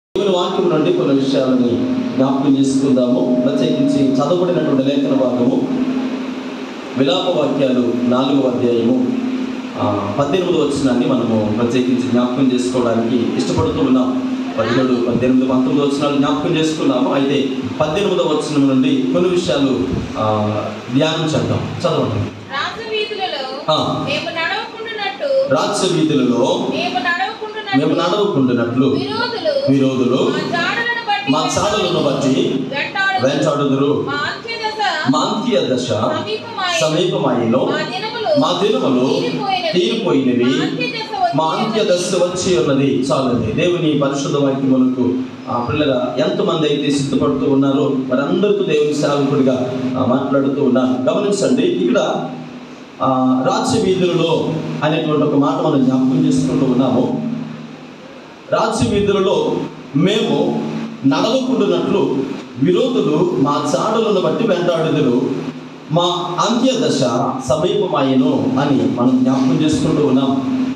దేవుని వాక్యం నుండి కొన్ని విషయాలని జ్ఞాపకం చేసుకుందాము ప్రత్యేకించి చదవబడినటువంటి లేఖన భాగము విలాప వాక్యాలు నాలుగవ అధ్యాయము ఆ, పద్దెనిమిది వచ్చినాన్ని మనము ప్రత్యేకించి జ్ఞాపకం చేసుకోవడానికి ఇష్టపడుతూ ఉన్నాం పదిహేడు పద్దెనిమిది పంతొమ్మిది వచ్చినాలు జ్ఞాపకం చేసుకున్నాము అయితే పద్దెనిమిదవ వచనం నుండి కొన్ని విషయాలు ఆ, ధ్యానం చేద్దాం చదవండి రాజవీధులలో ఆ. మేము నడవకుండునట్టు రాజ్య వీధులలో మేము నడవకుండునట్టు మేము నడవకుంటున్నట్లు విరోధులు విరోధులు మా జాడలను బట్టి మా చాడలను బట్టి వెంటాడు వెంటాడుదురు మా అంత్యదశ మా అంత్య దశ సమీపమాయి సమీపమాయిలో మా దినములు మా దినములు తీరిపోయినవి. తీరిపోయినవి మా అంత్యదశ వచ్చి మా అంత్య ఉన్నది. దశ వచ్చి ఉన్నది చాలండి దేవుని పరిశుద్ధ వాక్యములకు ఆ పిల్లల ఎంతమంది అయితే సిద్ధపడుతూ ఉన్నారో వారందరికీ దేవుని సేవకుడిగా ఆ, మాట్లాడుతూ ఉన్నాను గమనించండి ఇక్కడ ఆ, రాజ్య వీధులలో అనేటువంటి ఒక మాట మనం జ్ఞాపకం చేసుకుంటూ ఉన్నాము రాజ్య వీధులలో మేము నడవకుండునట్లు విరోధులు మా చాడులను బట్టి వెంటాడుదురు మా అంత్య దశ సమీపమాయను అని మనం జ్ఞాపకం చేసుకుంటూ ఉన్నాం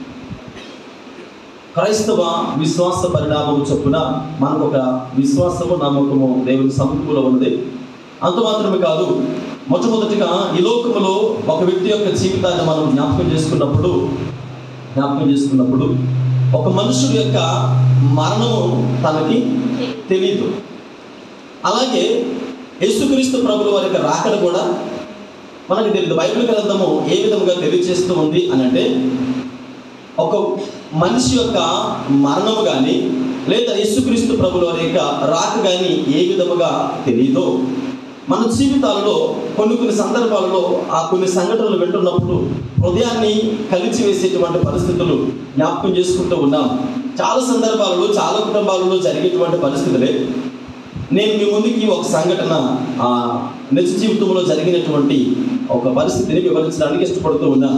క్రైస్తవ విశ్వాస పరిణామం చొప్పున మనకు ఒక విశ్వాసము నమ్మకము దేవుని సమకూల ఉంది అంత మాత్రమే కాదు మొట్టమొదటిగా ఈ లోకములో ఒక వ్యక్తి యొక్క జీవితాన్ని మనం జ్ఞాపకం చేసుకున్నప్పుడు జ్ఞాపకం చేసుకున్నప్పుడు ఒక మనుషుడి యొక్క మరణము తనకి తెలియదు అలాగే యేసుక్రీస్తు ప్రభుల వారి యొక్క రాకడ కూడా మనకి తెలియదు బైబిల్ గ్రంథము ఏ విధముగా తెలియజేస్తూ ఉంది అని అంటే ఒక మనిషి యొక్క మరణము కానీ లేదా యేసుక్రీస్తు ప్రభుల వారి యొక్క రాక కానీ ఏ విధముగా తెలియదో మన జీవితాలలో కొన్ని కొన్ని సందర్భాలలో ఆ కొన్ని సంఘటనలు వింటున్నప్పుడు హృదయాన్ని కలిచి వేసేటువంటి పరిస్థితులు జ్ఞాపకం చేసుకుంటూ ఉన్నాం చాలా సందర్భాలలో చాలా కుటుంబాలలో జరిగేటువంటి పరిస్థితులే నేను మీ ముందుకి ఒక సంఘటన ఆ, నిజ జీవితంలో జరిగినటువంటి ఒక పరిస్థితిని వివరించడానికి ఇష్టపడుతూ ఉన్నాను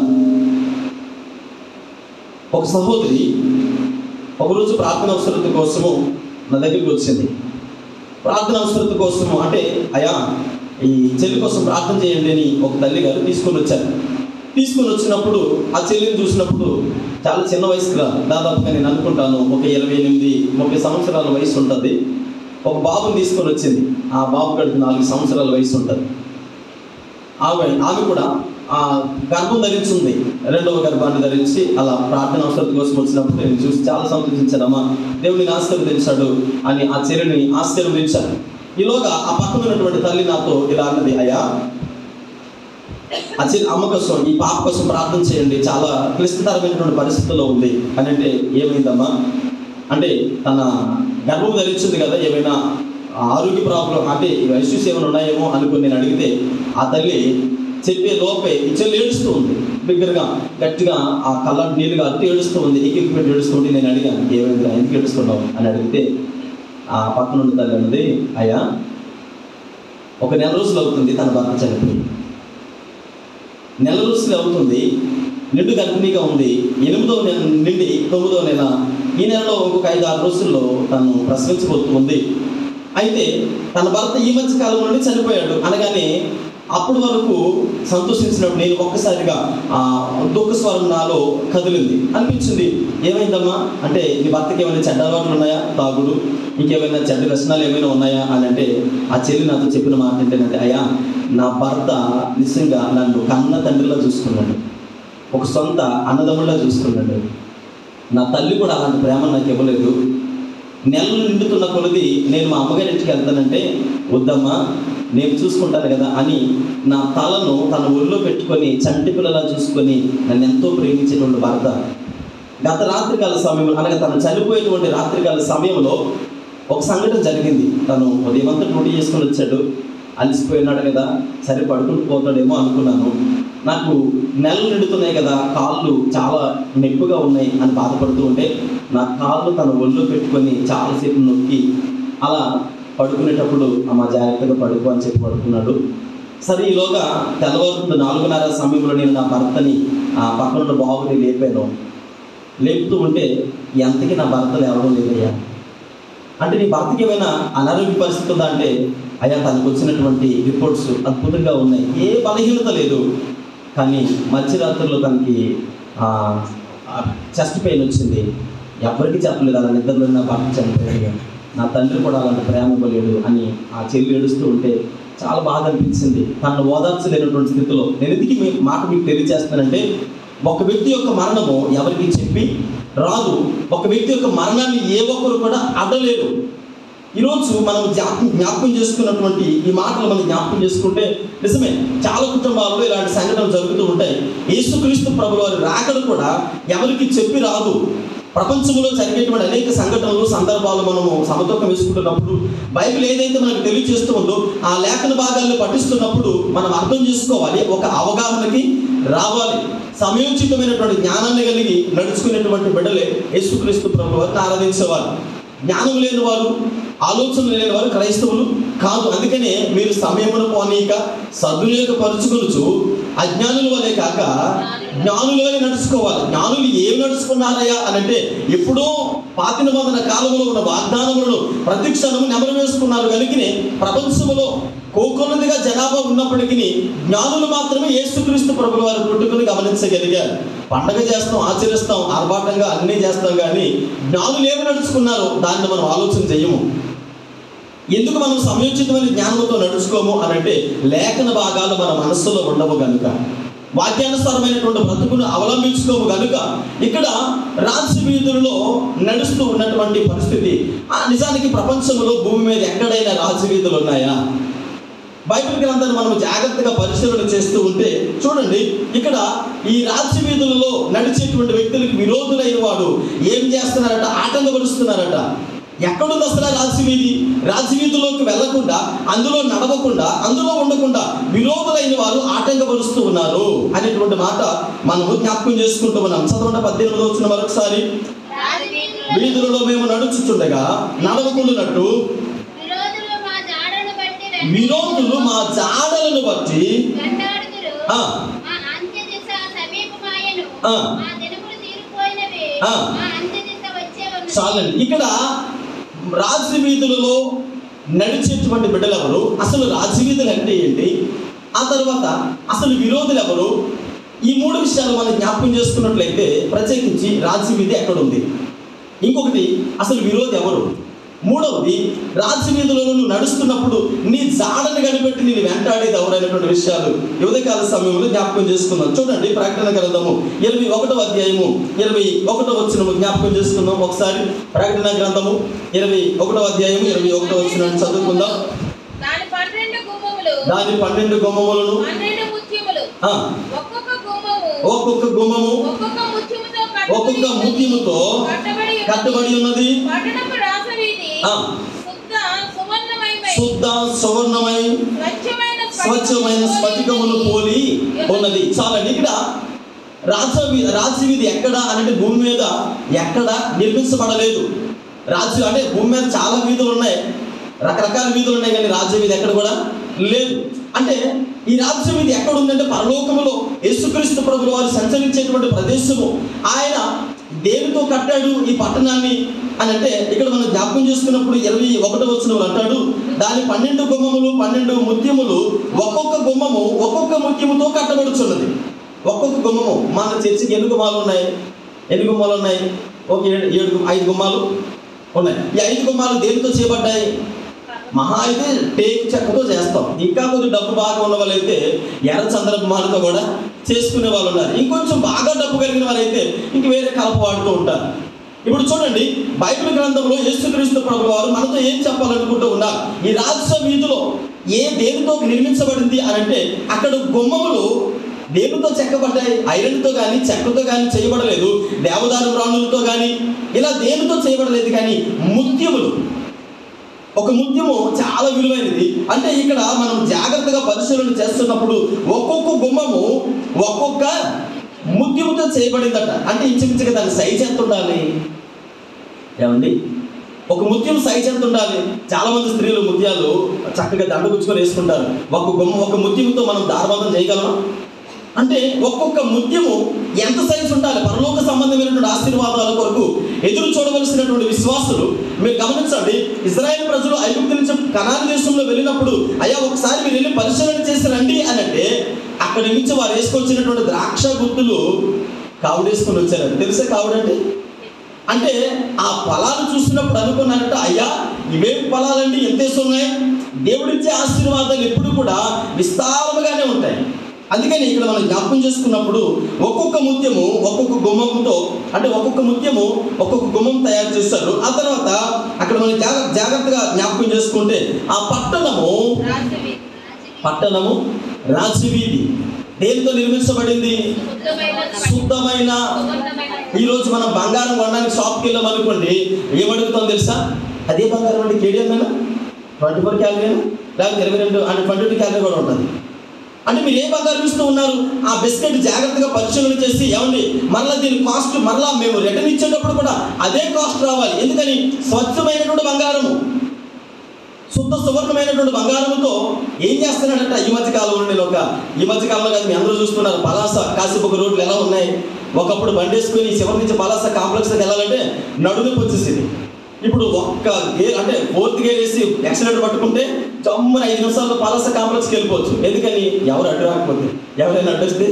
ఒక సహోదరి ఒకరోజు ప్రార్థన అవసరత కోసము నా దగ్గరికి వచ్చింది ప్రార్థన అవసరత కోసము అంటే అయా ఈ చెల్లి కోసం ప్రార్థన చేయండి అని ఒక తల్లి గారు తీసుకొని వచ్చారు తీసుకొని వచ్చినప్పుడు ఆ చెల్లిని చూసినప్పుడు చాలా చిన్న వయసుగా దాదాపుగా నేను అనుకుంటాను ఒక ఇరవై ఎనిమిది ముప్పై సంవత్సరాల వయసు ఉంటుంది ఒక బాబుని తీసుకొని వచ్చింది ఆ బాబు గడికి నాలుగు సంవత్సరాల వయసు ఉంటుంది ఆమె ఆమె కూడా ఆ గర్భం ధరించింది రెండవ గర్భాన్ని ధరించి అలా ప్రార్థన అవసరం కోసం వచ్చినప్పుడు నేను చూసి చాలా సంతోషించానమ్మా దేవుడిని ఆశీర్వదించాడు అని ఆ చెల్లిని ఆశీర్వదించాను ఈలోగా ఆ పక్కన ఉన్నటువంటి తల్లి నాతో ఇలా అన్నది అయ్యా ఆ చెల్లి అమ్మ కోసం ఈ పాప కోసం ప్రార్థన చేయండి చాలా క్లిష్టతరమైనటువంటి పరిస్థితుల్లో ఉంది అని అంటే ఏమైందమ్మా అంటే తన గర్భం ధరించింది కదా ఏమైనా ఆరోగ్య ప్రాబ్లం అంటే ఇష్యూస్ ఏమైనా ఉన్నాయేమో అనుకుని నేను అడిగితే ఆ తల్లి చెప్పే లోపే ఈ చెల్లి ఏడుస్తూ ఉంది బిగ్గరగా గట్టిగా ఆ కళ్ళ నీళ్ళుగా అట్టి ఏడుస్తూ ఉంది ఎక్కి పెట్టి ఏడుస్తూ ఉంటే నేను అడిగాను ఏమైంది ఎందుకు ఏడుస్తున్నావు అని అడిగితే ఆ పక్కన ఉన్న తల్లి అన్నది అయ్యా ఒక నెల రోజులు అవుతుంది తన భర్త చనిపోయి నెల రోజులు అవుతుంది నిండు గర్భిణీగా ఉంది ఎనిమిదవ నెల నుండి తొమ్మిదవ నెల ఈ నెలలో ఇంకొక ఐదు ఆరు రోజుల్లో తను ప్రసవించబోతుంది అయితే తన భర్త ఈ మధ్య కాలం నుండి చనిపోయాడు అనగానే అప్పటి వరకు సంతోషించినప్పుడు నేను ఒక్కసారిగా ఆ దుఃఖ స్వరం నాలో కదిలింది అనిపించింది ఏమైందమ్మా అంటే నీ భర్తకి ఏమైనా చెడ్డ అలవాట్లు ఉన్నాయా తాగుడు ఇంకేమైనా చెడ్డ వ్యసనాలు ఏమైనా ఉన్నాయా అని అంటే ఆ చెల్లి నాతో చెప్పిన మాట ఏంటంటే అయ్యా నా భర్త నిజంగా నన్ను కన్న తండ్రిలో చూసుకున్నాడు ఒక సొంత అన్నదమ్ముళ్ళ చూసుకున్నాడు నా తల్లి కూడా అలాంటి ప్రేమ నాకు ఇవ్వలేదు నెలలు నిండుతున్న కొలది నేను మా అమ్మగారి ఇంటికి వెళ్తానంటే వద్దమ్మా నేను చూసుకుంటాను కదా అని నా తలను తన ఒళ్ళో పెట్టుకొని చంటి పిల్లలా చూసుకొని నన్ను ఎంతో ప్రేమించేటువంటి భర్త గత రాత్రికాల సమయంలో అనగా తను చనిపోయేటువంటి రాత్రికాల సమయంలో ఒక సంఘటన జరిగింది తను ఉదయమంతా డ్యూటీ చేసుకొని వచ్చాడు అలసిపోయినాడు కదా సరే పడుకుంటూ పోతాడేమో అనుకున్నాను నాకు నెలలు నిండుతున్నాయి కదా కాళ్ళు చాలా నొప్పిగా ఉన్నాయి అని బాధపడుతూ ఉంటే నా కాళ్ళు తన ఒళ్ళో పెట్టుకొని చాలాసేపు నొక్కి అలా పడుకునేటప్పుడు అమ్మ జాగ్రత్తగా పడుకో అని చెప్పి పడుకున్నాడు సరే ఈలోగా తెల్లవారుతుంది నాలుగున్నర సమయంలో నేను నా భర్తని ఆ పక్కన ఉన్న బాబుని లేపాను లేపుతూ ఉంటే ఎంతకి నా భర్త లేవడం లేదయ్యా అంటే నీ భర్తకి ఏమైనా అనారోగ్య పరిస్థితి ఉందా అంటే అయ్యా తనకు వచ్చినటువంటి రిపోర్ట్స్ అద్భుతంగా ఉన్నాయి ఏ బలహీనత లేదు కానీ మధ్యరాత్రిలో తనకి చెస్ట్ పెయిన్ వచ్చింది ఎవరికి చెప్పలేదు అలా నిద్రలో నా భర్త చనిపోయాడు నా తండ్రి కూడా అలాంటి ప్రేమ ఇవ్వలేడు అని ఆ చెల్లి ఏడుస్తూ ఉంటే చాలా బాధ అనిపించింది తనను ఓదార్చలేనటువంటి స్థితిలో నేను ఎందుకు మీ మాట మీకు తెలియజేస్తానంటే ఒక వ్యక్తి యొక్క మరణము ఎవరికి చెప్పి రాదు ఒక వ్యక్తి యొక్క మరణాన్ని ఏ ఒక్కరు కూడా అడ్డలేరు ఈరోజు మనం జ్ఞాపకం జ్ఞాపకం చేసుకున్నటువంటి ఈ మాటలు మనం జ్ఞాపకం చేసుకుంటే నిజమే చాలా కుటుంబాల్లో ఇలాంటి సంఘటనలు జరుగుతూ ఉంటాయి యేసుక్రీస్తు ప్రభు వారి రాకడ కూడా ఎవరికి చెప్పి రాదు ప్రపంచంలో జరిగేటువంటి అనేక సంఘటనలు సందర్భాలు మనము సమతూకం వేసుకుంటున్నప్పుడు బైబిల్ ఏదైతే మనకు తెలియజేస్తూ ఉందో ఆ లేఖన భాగాలను పఠిస్తున్నప్పుడు మనం అర్థం చేసుకోవాలి ఒక అవగాహనకి రావాలి సమయోచితమైనటువంటి జ్ఞానాన్ని కలిగి నడుచుకునేటువంటి బిడ్డలే యేసుక్రీస్తు ప్రభు వారిని ఆరాధించేవారు జ్ఞానం లేని వారు ఆలోచన లేని వారు క్రైస్తవులు కాదు అందుకనే మీరు సమయమును పోనీక సద్వినియోగపరుచుకొనుచు అజ్ఞానుల వలె కాక జ్ఞానుల వలె నడుచుకోవాలి జ్ఞానులు ఏమి నడుచుకున్నారయ్యా అని అంటే ఎప్పుడో పాతిన వందల కాలంలో ఉన్న వాగ్దానములను ప్రతి క్షణము నెమరు వేసుకున్నారు కనుకనే ప్రపంచంలో కోకొన్నదిగా జనాభా ఉన్నప్పటికీ జ్ఞానులు మాత్రమే యేసుక్రీస్తు ప్రభుల వారి పుట్టుకను గమనించగలిగారు పండగ చేస్తాం ఆచరిస్తాం ఆర్భాటంగా అన్నీ చేస్తాం కానీ జ్ఞానులు ఏమి నడుచుకున్నారో దాన్ని మనం ఆలోచన చేయము ఎందుకు మనం సమయోచితమైన జ్ఞానంతో నడుచుకోము అని అంటే లేఖన భాగాలు మన మనస్సులో ఉండవు కనుక వాక్యానుసారమైనటువంటి బ్రతుకును అవలంబించుకోము కనుక ఇక్కడ రాజ్య వీధులలో నడుస్తూ ఉన్నటువంటి పరిస్థితి ఆ నిజానికి ప్రపంచంలో భూమి మీద ఎక్కడైనా రాజ్య వీధులు ఉన్నాయా బైబిల్ గ్రంథాన్ని మనం జాగ్రత్తగా పరిశీలన చేస్తూ ఉంటే చూడండి ఇక్కడ ఈ రాజ్య వీధులలో నడిచేటువంటి వ్యక్తులకు విరోధులైన వాడు ఏం చేస్తున్నారట ఆటంకపరుస్తున్నారట ఎక్కడుంది అసలు ఆ రాజ్యవీధి రాజ్యవీధిలోకి వెళ్లకుండా అందులో నడవకుండా అందులో ఉండకుండా విరోధులైన వారు ఆటంకపరుస్తూ ఉన్నారు అనేటువంటి మాట మనము జ్ఞాపకం చేసుకుంటూ ఉన్నాం చదవండి పద్దెనిమిది వచ్చిన మరొకసారి రాజవీధులలో వీధులలో మేము నడుచుచుండగా నడవకుండానట్టు విరోధులు మా జాడను బట్టి వెంట- విరోధులు మా జాడలను బట్టి వెంటాడుదురు. ఆ. మా అంత్య దిశ సమీపమాయెను. ఆ. మా దినములు తీరిపోయినవి. ఆ. మా అంత్య దిశ వచ్చే ఉన్నది. చాలండి ఇక్కడ రాజవీధులలో నడిచేటువంటి బిడ్డలు ఎవరు అసలు రాజవీధులు అంటే ఏంటి ఆ తర్వాత అసలు విరోధులు ఎవరు ఈ మూడు విషయాలు మనం జ్ఞాపకం చేసుకున్నట్లయితే ప్రత్యేకించి రాజవీధి ఎక్కడ ఉంది ఇంకొకటి అసలు విరోధి ఎవరు మూడవది రాజవీధులలో నువ్వు నడుస్తున్నప్పుడు నీ జాడను కనిపెట్టి నేను వెంటాడేది ఎవరైనటువంటి విషయాలు యువతకాల సమయంలో జ్ఞాపకం చేసుకుందాం చూడండి ప్రకటన గ్రంథము ఇరవై ఒకటో అధ్యాయము ఇరవై ఒకటో వచ్చిన జ్ఞాపకం చేసుకుందాం ఒకసారి ప్రకటన గ్రంథము ఇరవై ఒకటో అధ్యాయము ఇరవై ఒకటో వచ్చిన చదువుకుందాం దాని పన్నెండు గుమ్మములు దాని పన్నెండు గుమ్మములను పన్నెండు ముత్యములు ఆ, ఒక్కొక్క గుమ్మము ఒక్కొక్క గుమ్మము ఒక్కొక్క ముత్యముతో ఒక్కొక్క కట్టబడి ముత్యముతో కట్టబడి ఉన్నది. కట్టబడి ఉన్నది పట్టణపు రాసవీధి ఆ. శుద్ధ సువర్ణమయమై శుద్ధ సువర్ణమై స్వచ్ఛమైన స్వచ్ఛమైన స్ఫటికమును పోలి ఉన్నది చాలండి ఇక్కడ రాజవి రాజ్యవీధి ఎక్కడ అంటే భూమి మీద ఎక్కడ నిర్మించబడలేదు రాజ్యం అంటే భూమి మీద చాలా వీధులు ఉన్నాయి రకరకాల వీధులు ఉన్నాయి కానీ రాజ్యవీధి ఎక్కడ కూడా లేదు అంటే ఈ రాజ్యవీధి ఎక్కడ ఉందంటే పరలోకములో యేసుక్రీస్తు ప్రభులు వారు సంచరించేటువంటి ప్రదేశము ఆయన దేనితో కట్టాడు ఈ పట్టణాన్ని అని అంటే ఇక్కడ మనం జ్ఞాపకం చేసుకున్నప్పుడు ఇరవై ఒకటో వచ్చిన అంటాడు దాని పన్నెండు గుమ్మములు పన్నెండు ముత్యములు ఒక్కొక్క గుమ్మము ఒక్కొక్క ముత్యముతో కట్టబడుచున్నది ఒక్కొక్క గుమ్మము మన చర్చికి ఎన్ని గుమ్మాలు ఉన్నాయి ఎన్ని గుమ్మాలు ఉన్నాయి ఒక ఏడు ఏడు గుమ్మ- ఐదు గుమ్మాలు ఉన్నాయి ఈ ఐదు గుమ్మాలు దేనితో చేయబడ్డాయి మహా అయితే టేకు చెక్కతో చేస్తాం ఇంకా కొద్ది డబ్బు బాగా ఉన్న వాళ్ళైతే ఎర్ర చంద్ర గుమ్మాలతో కూడా చేసుకునే వాళ్ళు ఉన్నారు ఇంకొంచెం బాగా డబ్బు కలిగిన వారైతే ఇంక వేరే కలప వాడుతూ ఉంటారు ఇప్పుడు చూడండి బైబిల్ గ్రంథంలో యేసుక్రీస్తు ప్రభు వారు మనతో ఏం చెప్పాలనుకుంటూ ఉన్నారు ఈ రాజస్వ వీధిలో ఏ దేనితో నిర్మించబడింది అని అంటే అక్కడ గుమ్మములు దేనితో చెక్కబడ్డాయి ఐరన్తో కానీ చెక్కతో కానీ చేయబడలేదు దేవదారు రాణులతో కానీ ఇలా దేనితో చేయబడలేదు కానీ ముత్యములు ఒక ముత్యము చాలా విలువైనది అంటే ఇక్కడ మనం జాగ్రత్తగా పరిశీలన చేస్తున్నప్పుడు ఒక్కొక్క గుమ్మము ఒక్కొక్క ముత్యముతో చేయబడిందట అంటే ఇంచుమించుగా దాని సైజ్ ఎంత ఉండాలి ఏమండి ఒక ముత్యం సైజ్ ఎంత ఉండాలి చాలా మంది స్త్రీలు ముత్యాలు చక్కగా దండ గుచ్చుకొని వేసుకుంటారు ఒక గుమ్మ ఒక ముత్యంతో మనం దారబంధం చేయగలమా అంటే ఒక్కొక్క ముత్యము ఎంత సైజు ఉండాలి పరలోక సంబంధమైనటువంటి ఆశీర్వాదాల కొరకు ఎదురు చూడవలసినటువంటి విశ్వాసులు మీరు గమనించండి ఇజ్రాయెల్ ప్రజలు ఐగుప్తు నుంచి కనాన్ దేశంలో వెళ్ళినప్పుడు అయ్యా ఒకసారి మీరు వెళ్ళి పరిశీలన చేసి రండి అని అంటే అక్కడి నుంచి వారు వేసుకొచ్చినటువంటి ద్రాక్ష గుర్తులు కావుడేసుకొని వచ్చారంట తెలుసా కావుడంటే అంటే ఆ ఫలాలు చూసినప్పుడు అనుకున్నారంట అయ్యా ఇవేం ఫలాలండి ఎంత ఉన్నాయి దేవుడిచ్చే ఆశీర్వాదాలు ఎప్పుడు కూడా విస్తారముగానే ఉంటాయి అందుకని ఇక్కడ మనం జ్ఞాపకం చేసుకున్నప్పుడు ఒక్కొక్క ముత్యము ఒక్కొక్క గుమ్మంతో అంటే ఒక్కొక్క ముత్యము ఒక్కొక్క గుమ్మం తయారు చేస్తారు ఆ తర్వాత అక్కడ మనం జాగ్ర జాగ్రత్తగా జ్ఞాపకం చేసుకుంటే ఆ పట్టణము రాజవీధి పట్టణము రాజవీధి దేనితో నిర్మించబడింది శుద్ధమైన శుద్ధమైన సువర్ణమైన ఈరోజు మనం బంగారం కొనడానికి షాప్కి వెళ్ళాం అనుకోండి ఏమడుగుతాం తెలుసా అదే బంగారం అండి కేడిఎంనా ట్వంటీ ఫోర్ క్యాలరీనా లేకపోతే ఇరవై రెండు అంటే ట్వంటీ టూ క్యాలరీ కూడా ఉంటుంది అంటే మీరు ఏ బంగారం ఇస్తూ ఉన్నారు ఆ బిస్కెట్ జాగ్రత్తగా పరిశీలన చేసి ఏమండి మరలా దీని కాస్ట్ మరలా మేము రిటర్న్ ఇచ్చేటప్పుడు కూడా అదే కాస్ట్ రావాలి ఎందుకని స్వచ్ఛమైనటువంటి బంగారము శుద్ధ సువర్ణమైనటువంటి బంగారముతో ఏం చేస్తున్నాడంట ఈ మధ్య కాలంలో నేను ఒక ఈ మధ్య కాలంలో కాదు మీ అందరూ చూస్తున్నారు పలాస కాశీపొక రోడ్లు ఎలా ఉన్నాయి ఒకప్పుడు బండేసుకుని చివరి నుంచి పలాస కాంప్లెక్స్కి వెళ్ళాలంటే నడునొప్పి వచ్చేసింది ఇప్పుడు ఒక్క గేర్ అంటే ఫోర్త్ గేర్ వేసి యాక్సిడెంట్ పట్టుకుంటే జమ్మున ఐదు నిమిషాల్లో పలాస కాంప్లెక్స్కి వెళ్ళిపోవచ్చు ఎందుకని ఎవరు అడ్డు రాకపోతే ఎవరైనా అడ్డొస్తే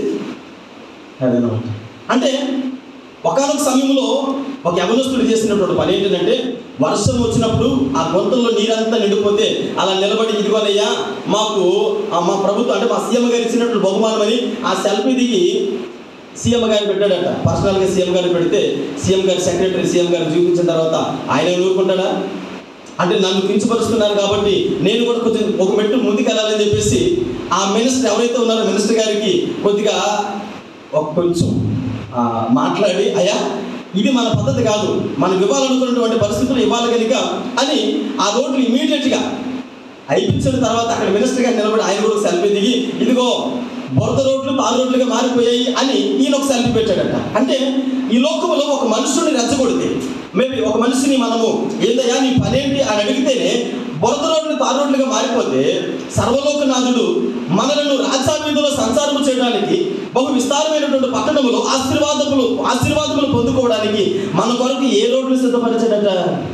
అదనమాట అంటే ఒకనొక సమయంలో ఒక యవనస్తుడు చేసినటువంటి పని ఏంటంటే వర్షం వచ్చినప్పుడు ఆ గొంతుల్లో నీరంతా నిండిపోతే అలా నిలబడి ఇదిగోనయ్యా మాకు ఆ మా ప్రభుత్వం అంటే మా సీఎం గారు ఇచ్చినటువంటి బహుమానం అని ఆ సెల్ఫీ దిగి సీఎం గారు పెట్టాడట పర్సనల్గా సీఎం గారు పెడితే సీఎం గారు సెక్రటరీ సీఎం గారు చూపించిన తర్వాత ఆయన ఊరుకుంటాడా అంటే నన్ను కించపరుస్తున్నారు కాబట్టి నేను కూడా కొంచెం ఒక మెట్టు ముందుకు వెళ్ళాలని చెప్పేసి ఆ మినిస్టర్ ఎవరైతే ఉన్నారో మినిస్టర్ గారికి కొద్దిగా ఒక కొంచెం ఆ, మాట్లాడి అయ్యా ఇది మన పద్ధతి కాదు మనం ఇవ్వాలనుకున్నటువంటి పరిస్థితులు ఇవ్వాలి కనుక అని ఆ రోడ్లు ఇమీడియట్గా అయిపించిన తర్వాత అక్కడ మినిస్టర్ గారు నిలబడి ఆయన కూడా సెల్ఫీ దిగి ఇదిగో బురద రోడ్లు తారు రోడ్లుగా మారిపోయాయి అని ఈయన ఒక సెల్ఫీ పెట్టాడట అంటే ఈ లోకంలో ఒక మనుషుని రెచ్చగొడితే మేబీ ఒక మనిషిని మనము ఏందయ్యా నీ పనేంటి అని అడిగితేనే బురద రోడ్లు తారు రోడ్లుగా మారిపోతే సర్వలోకనాథుడు మనలను రాజావీధిలో సంచారము చేయడానికి బహు విస్తారమైనటువంటి పట్టణములో ఆశీర్వాదములు ఆశీర్వాదములు పొందుకోవడానికి మన కొరకు ఏ రోడ్లు సిద్ధపరచాడట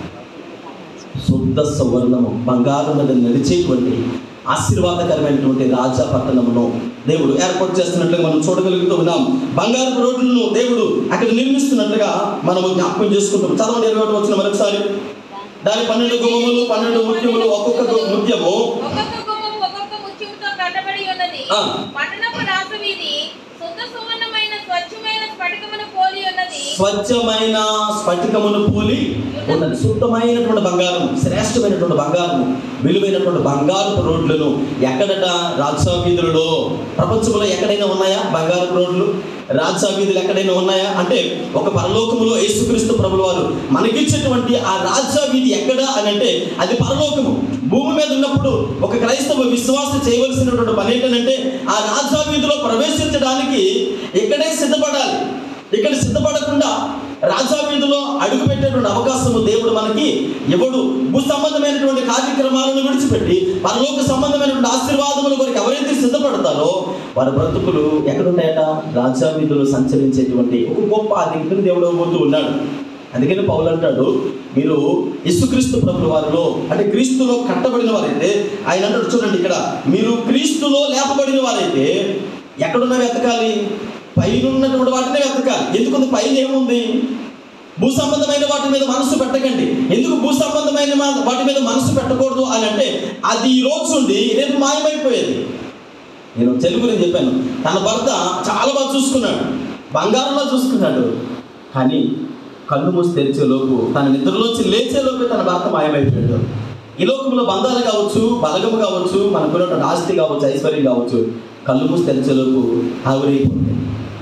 శుద్ధ సువర్ణము బంగారం మీద నడిచేటువంటి ఆశీర్వాదకరమైనటువంటి రాజా పట్టణమును దేవుడు ఏర్పాటు చేస్తున్నట్లుగా మనం చూడగలుగుతూ ఉన్నాం బంగారపు రోడ్లను దేవుడు అక్కడ నిర్మిస్తున్నట్లుగా మనము జ్ఞాపకం చేసుకుంటాం చదవండి ఇరవై ఒకటి వచ్చిన మరొకసారి దాని పన్నెండు గుమ్మములు పన్నెండు ముత్యములు ఒక్కొక్క గు- ముత్యము ఒక్కొక్క గుమ్మం ఒక్కొక్క ముత్యముతో కట్టబడి ఉన్నది ఆ. పట్టణపు రాసవీధి శుద్ధ సువర్ణమైన స్వచ్ఛమైన స్ఫటికమును పోలి ఉన్నది స్వచ్ఛమైన స్ఫటికమును పోలి ఉన్నది శుద్ధమైనటువంటి బంగారం శ్రేష్టమైనటువంటి బంగారం విలువైనటువంటి బంగారపు రోడ్లను ఎక్కడట రాజా వీధులలో ప్రపంచంలో ఎక్కడైనా ఉన్నాయా బంగారపు రోడ్లు రాజా వీధులు ఎక్కడైనా ఉన్నాయా అంటే ఒక పరలోకములో యేసుక్రీస్తు ప్రభుల వారు మనకిచ్చేటువంటి ఆ రాజా వీధి ఎక్కడ అని అంటే అది పరలోకము భూమి మీద ఉన్నప్పుడు ఒక క్రైస్తవ విశ్వాస చేయవలసినటువంటి పని ఏంటంటే ఆ రాజా వీధిలో ప్రవేశించడానికి ఇక్కడే సిద్ధపడాలి ఇక్కడ సిద్ధపడకుండా రాజా వీధిలో అడుగు పెట్టేటువంటి అవకాశము దేవుడు మనకి ఎవడు భూ సంబంధమైనటువంటి కార్యక్రమాలను విడిచిపెట్టి పరలోక సంబంధమైనటువంటి ఆశీర్వాదముల కొరకు ఎవరైతే సిద్ధపడతారో వారి బ్రతుకులు ఎక్కడున్నాయట రాజా వీధిలో సంచరించేటువంటి ఒక గొప్ప అధికారిని దేవుడు పోతూ ఉన్నాడు అందుకని పౌలు అంటాడు మీరు యేసుక్రీస్తు ప్రభుల వారిలో అంటే క్రీస్తులో కట్టబడిన వారైతే ఆయన అంటాడు చూడండి ఇక్కడ మీరు క్రీస్తులో లేపబడిన వారైతే ఎక్కడున్నా వెతకాలి పైన ఉన్నటువంటి వాటినే వెతకాలి ఎందుకు పైన ఏముంది భూ సంబంధమైన వాటి మీద మనసు పెట్టకండి ఎందుకు భూ సంబంధమైన మా- వాటి మీద మనసు పెట్టకూడదు అని అంటే అది ఈ రోజు నుండి రేపు మాయమైపోయేది నేను తెలుగు నేను చెప్పాను తన భర్త చాలా బాగా చూసుకున్నాడు బంగారంలో చూసుకున్నాడు కానీ కళ్ళు మూసి తెరిచే లోపు తన నిద్రలోంచి లేచే లోపే తన భర్త మాయమైపోయాడు ఈ లోకంలో బంధాలు కావచ్చు బలగము కావచ్చు మనకున్నటువంటి ఆస్తి కావచ్చు ఐశ్వర్యం కావచ్చు కళ్ళు మూసి తెరిచే లోపు ఆవిరైపోతుంది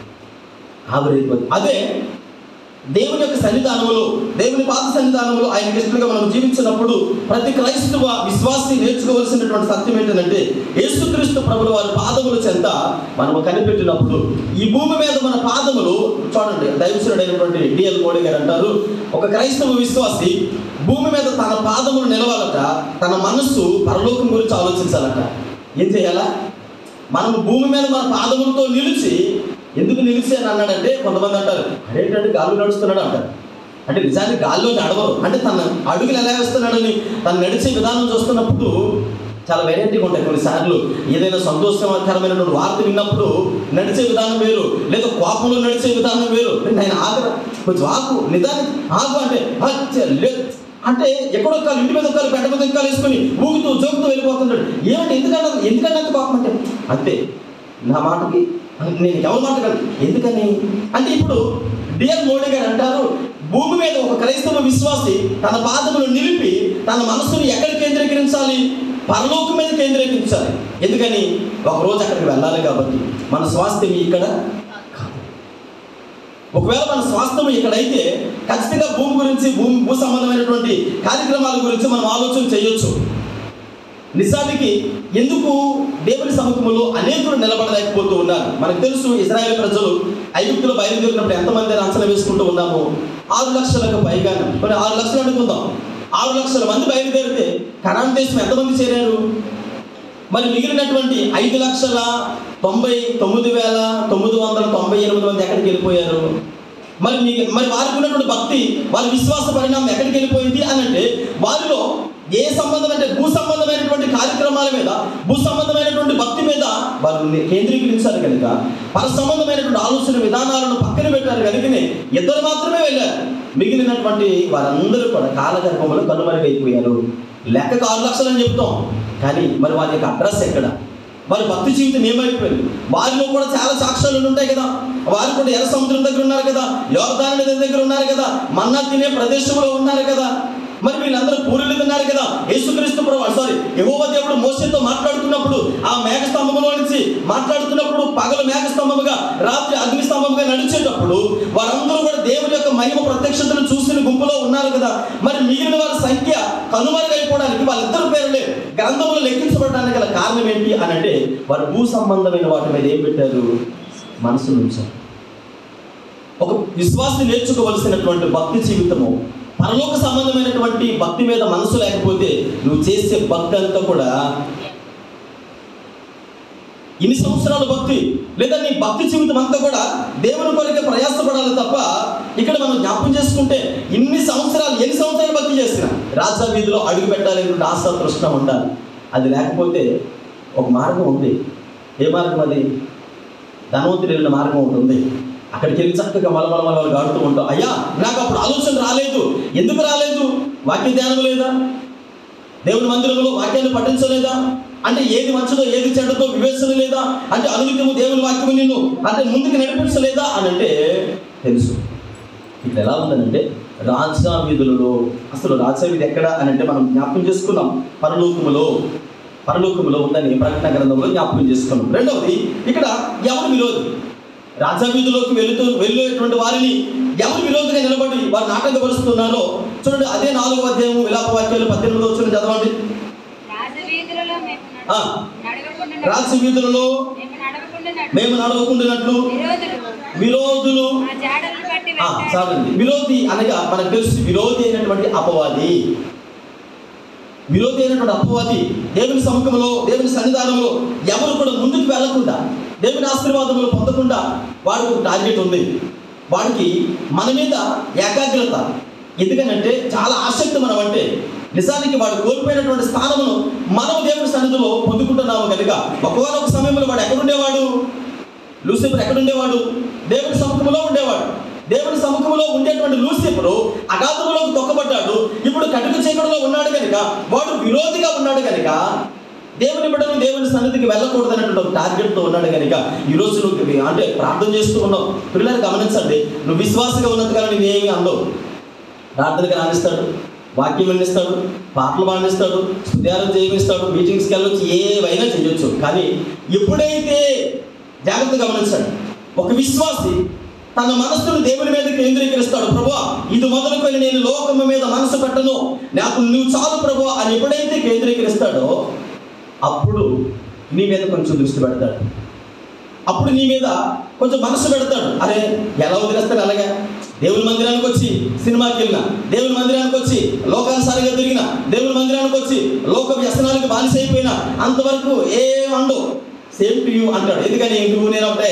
ఆవిరైపోతుంది అదే దేవుని యొక్క సన్నిధానములో దేవుని పాత సన్నిధానములో ఆయన ఇష్టంగా మనం జీవించినప్పుడు ప్రతి క్రైస్తవ విశ్వాసి నేర్చుకోవాల్సినటువంటి సత్యం ఏంటంటే యేసుక్రీస్తు ప్రభుల వారి పాదముల చెంత మనము కనిపెట్టినప్పుడు ఈ భూమి మీద మన పాదములు చూడండి దైవసురుడైనటువంటి డిఎల్ మోడీ గారు అంటారు ఒక క్రైస్తవ విశ్వాసి భూమి మీద తన పాదములు నిలవాలట తన మనస్సు పరలోకం గురించి ఆలోచించాలట ఏం చేయాలా మనం భూమి మీద మన పాదములతో నిలిచి ఎందుకు నిలిచి అని అన్నాడంటే కొంతమంది అంటారు అదేంటంటే గాల్లో నడుస్తున్నాడు అంటారు అంటే నిజానికి గాల్లో నడవరు అంటే తన అడుగులు ఎలా వేస్తున్నాడని తను నడిచే విధానం చూస్తున్నప్పుడు చాలా వెరైటీగా ఉంటాయి కొన్నిసార్లు ఏదైనా సంతోషకరమైనటువంటి వార్త విన్నప్పుడు నడిచే విధానం వేరు లేదా కోపంలో నడిచే విధానం వేరు నేను ఆగరా కొంచెం ఆకు నిదానికి ఆకు అంటే "ఆ, చ- లే-" అంటే ఎక్కడో కాలు ఇంటి మీద కాలు పెట్ట మీద కాలు వేసుకొని ఊగుతూ జోగుతూ వెళ్ళిపోతున్నాడు ఏమంటే ఎందుకంటే ఎందుకంటే అంత కోపం అంటే అంతే నా మాటకి నేను ఎవరి మాట కాదు ఎందుకని అంటే ఇప్పుడు డిఎల్ మోడీ గారు అంటారు భూమి మీద ఒక క్రైస్తవ విశ్వాసి తన పాదములు నిలిపి తన మనసును ఎక్కడ కేంద్రీకరించాలి పరలోకం మీద కేంద్రీకరించాలి ఎందుకని ఒక రోజు అక్కడికి వెళ్ళాలి కాబట్టి మన స్వాస్థ్యం ఇక్కడ కాదు. ఒకవేళ మన స్వాస్థ్యం ఇక్కడైతే ఖచ్చితంగా భూమి గురించి భూమి భూ సంబంధమైనటువంటి కార్యక్రమాల గురించి మనం ఆలోచన చేయొచ్చు నిజానికి ఎందుకు దేవుని సముఖంలో అనేకులు నిలబడలేకపోతూ ఉన్నారు మనకు తెలుసు ఇజ్రాయెల్ ప్రజలు ఐగుప్తులో బయలుదేరినప్పుడు ఎంతమంది అని అంచనా వేసుకుంటూ ఉన్నాము ఆరు లక్షలకు పైగా కొన్ని ఆరు లక్షలు అనుకుందాం ఆరు లక్షల మంది బయలుదేరితే కనాన్ దేశం ఎంతమంది చేరారు మరి మిగిలినటువంటి ఐదు లక్షల తొంభై తొమ్మిది వేల తొమ్మిది వందల తొంభై ఎనిమిది మంది ఎక్కడికి వెళ్ళిపోయారు మరి మీ మరి వారికి ఉన్నటువంటి భక్తి వాళ్ళ విశ్వాస పరిణామం ఎక్కడికి వెళ్ళిపోయింది అని అంటే వారిలో ఏ సంబంధం అంటే భూ సంబంధమైనటువంటి కార్యక్రమాల మీద భూ సంబంధమైనటువంటి భక్తి మీద వారు కేంద్రీకరించారు కనుక పర సంబంధమైనటువంటి ఆలోచన విధానాలను పక్కన పెట్టారు కనుకనే ఇద్దరు మాత్రమే వెళ్ళారు మిగిలినటువంటి వారందరూ కూడా కాలగర్భంలో కనుమరుగైపోయారు లెక్కకు ఆరు లక్షలు అని చెప్తాం కానీ మరి వారి యొక్క అడ్రస్ ఎక్కడ వారి భక్తి జీవితం ఏమైపోయింది వారిలో కూడా చాలా సాక్ష్యాలు ఉంటాయి కదా వారు కూడా ఎర్ర సముద్రం దగ్గర ఉన్నారు కదా యోగదాన నది దగ్గర ఉన్నారు కదా మన్నా తినే ప్రదేశంలో ఉన్నారు కదా మరి వీళ్ళందరూ పూరీలు తిన్నారు కదా యేసుక్రీస్తు ప్రభు సారీ యెహోవా దేవుడు మోసతో మాట్లాడుతున్నప్పుడు ఆ మేఘ స్తంభంలో నుంచి మాట్లాడుతున్నప్పుడు పగలు మేఘ స్తంభముగా రాత్రి అగ్ని స్తంభముగా నడిచేటప్పుడు వారందరూ కూడా దేవుని యొక్క మహిమ ప్రత్యక్షతను చూసిన గుంపులో ఉన్నారు కదా మరి మిగిలిన వారి సంఖ్య కనుమరుగైపోవడానికి వాళ్ళిద్దరు పేరులే గ్రంథములు లెక్కించబడడానికి గల కారణం ఏంటి అని అంటే వారు భూ సంబంధమైన వాటి మీద ఏం పెట్టారు మనసు ఉంచారు ఒక విశ్వాసం నేర్చుకోవలసినటువంటి భక్తి జీవితము పరలోక సంబంధమైనటువంటి భక్తి మీద మనసు లేకపోతే నువ్వు చేసే భక్తి అంతా కూడా ఇన్ని సంవత్సరాల భక్తి లేదా నీ భక్తి జీవితం అంతా కూడా దేవుని కొరకే ప్రయాసపడాలి తప్ప ఇక్కడ మనం జ్ఞాపకం చేసుకుంటే ఇన్ని సంవత్సరాలు ఎన్ని సంవత్సరాలు భక్తి చేసిన రాజా వీధిలో అడుగు పెట్టాలి ఆశ తృష్ణ ఉండాలి అది లేకపోతే ఒక మార్గం ఉంది ఏ మార్గం అది ధనవంతుడు వెళ్ళిన మార్గం ఒకటి ఉంది అక్కడికి వెళ్ళి చక్కగా మలమల మలమలు గాడుతూ ఉంటాం అయ్యా నాకు అప్పుడు ఆలోచన రాలేదు ఎందుకు రాలేదు వాక్య ధ్యానం లేదా దేవుని మందిరంలో వాక్యాన్ని పఠించలేదా అంటే ఏది మంచిదో ఏది చెడ్డదో వివేచన లేదా అంటే అనునిత్యము దేవుని వాక్యము నిన్ను అంటే ముందుకు నడిపించలేదా అని అంటే తెలుసు ఇక్కడ ఎలా ఉందనంటే రాజా వీధులలో అసలు రాజా వీధి ఎక్కడ అని అంటే మనం జ్ఞాపకం చేసుకున్నాం పరలోకములో పరలోకములో ఉందని ప్రకటన గ్రంథంలో జ్ఞాపకం చేసుకున్నాం రెండవది ఇక్కడ ఎవరు విరోధి రాజా వీధిలోకి వెళుతూ వెళ్ళేటువంటి వారిని ఎవరు విరోధిగా నిలబడి వారు నాటకపరుస్తున్నారో చూడండి అదే నాలుగో అధ్యాయము విలాప వాక్యాలు పద్దెనిమిదో వచ్చిన చదవండి రాజవీధులలో మేము నడ- ఆ. నడవకుండా రాజ వీధులలో మేము నడవకుండా మేము నడవకుండానట్లు విరోధులు విరోధులు మా జాడలను బట్టి ఆ, వెంటాడి చాలండి విరోధి అనగా మనకు తెలుసు విరోధి అయినటువంటి అపవాది విరోధి అయినటువంటి అపవాది దేవుని సముఖంలో దేవుని సన్నిధానంలో ఎవరు కూడా ముందుకు వెళ్లకుండా దేవుని ఆశీర్వాదములు పొందకుండా వాడికి ఒక టార్గెట్ ఉంది వాడికి మన మీద ఏకాగ్రత ఎందుకనంటే చాలా ఆసక్తి మనం అంటే నిజానికి వాడు కోల్పోయినటువంటి స్థానమును మనం దేవుని సన్నిధిలో పొందుకుంటున్నాము కనుక ఒకవేళ ఒక సమయంలో వాడు ఎక్కడుండేవాడు లూసిఫర్ ఎక్కడుండేవాడు దేవుని సముఖంలో ఉండేవాడు దేవుని సముఖంలో ఉండేటువంటి లూసిఫరు అగాధములోకి తొక్కబడ్డాడు ఇప్పుడు కటుక చీకటిలో ఉన్నాడు కనుక వాడు విరోధిగా ఉన్నాడు కనుక దేవుని బిడ్డను దేవుని సన్నిధికి వెళ్ళకూడదు అన్నటువంటి ఒక టార్గెట్తో ఉన్నాడు కనుక ఈ రోజు నువ్వు అంటే ప్రార్థన చేస్తూ ఉన్నావు పిల్లలు గమనించండి నువ్వు విశ్వాసంగా ఉన్నంతకాలం నేను ఏమి అందవు ప్రార్థనకి రాణిస్తాడు వాక్యం అందిస్తాడు పాటలు పాడిస్తాడు స్థుత్యాలు చేయమిస్తాడు మీటింగ్స్కి వెళ్ళొచ్చు ఏవైనా చేయొచ్చు కానీ ఎప్పుడైతే జాగ్రత్త గమనించండి ఒక విశ్వాసి తన మనస్సును దేవుని మీద కేంద్రీకరిస్తాడు ప్రభా ఇది మొదలుకొని నేను లోకము మీద మనసు పెట్టను నాకు నువ్వు చాలు ప్రభు అని ఎప్పుడైతే కేంద్రీకరిస్తాడో అప్పుడు నీ మీద కొంచెం దృష్టి పెడతాడు అప్పుడు నీ మీద కొంచెం మనసు పెడతాడు అరే ఎలా వదిలేస్తాడు అలాగే దేవుని మందిరానికి వచ్చి సినిమాకి వెళ్ళిన దేవుని మందిరానికి వచ్చి లోకానుసారంగా తిరిగిన దేవుని మందిరానికి వచ్చి లోక వ్యసనాలకు బానిస అయిపోయినా అంతవరకు ఏం అండు సేమ్ టు యూ అంటాడు ఎందుకని నువ్వు నేను ఒకటే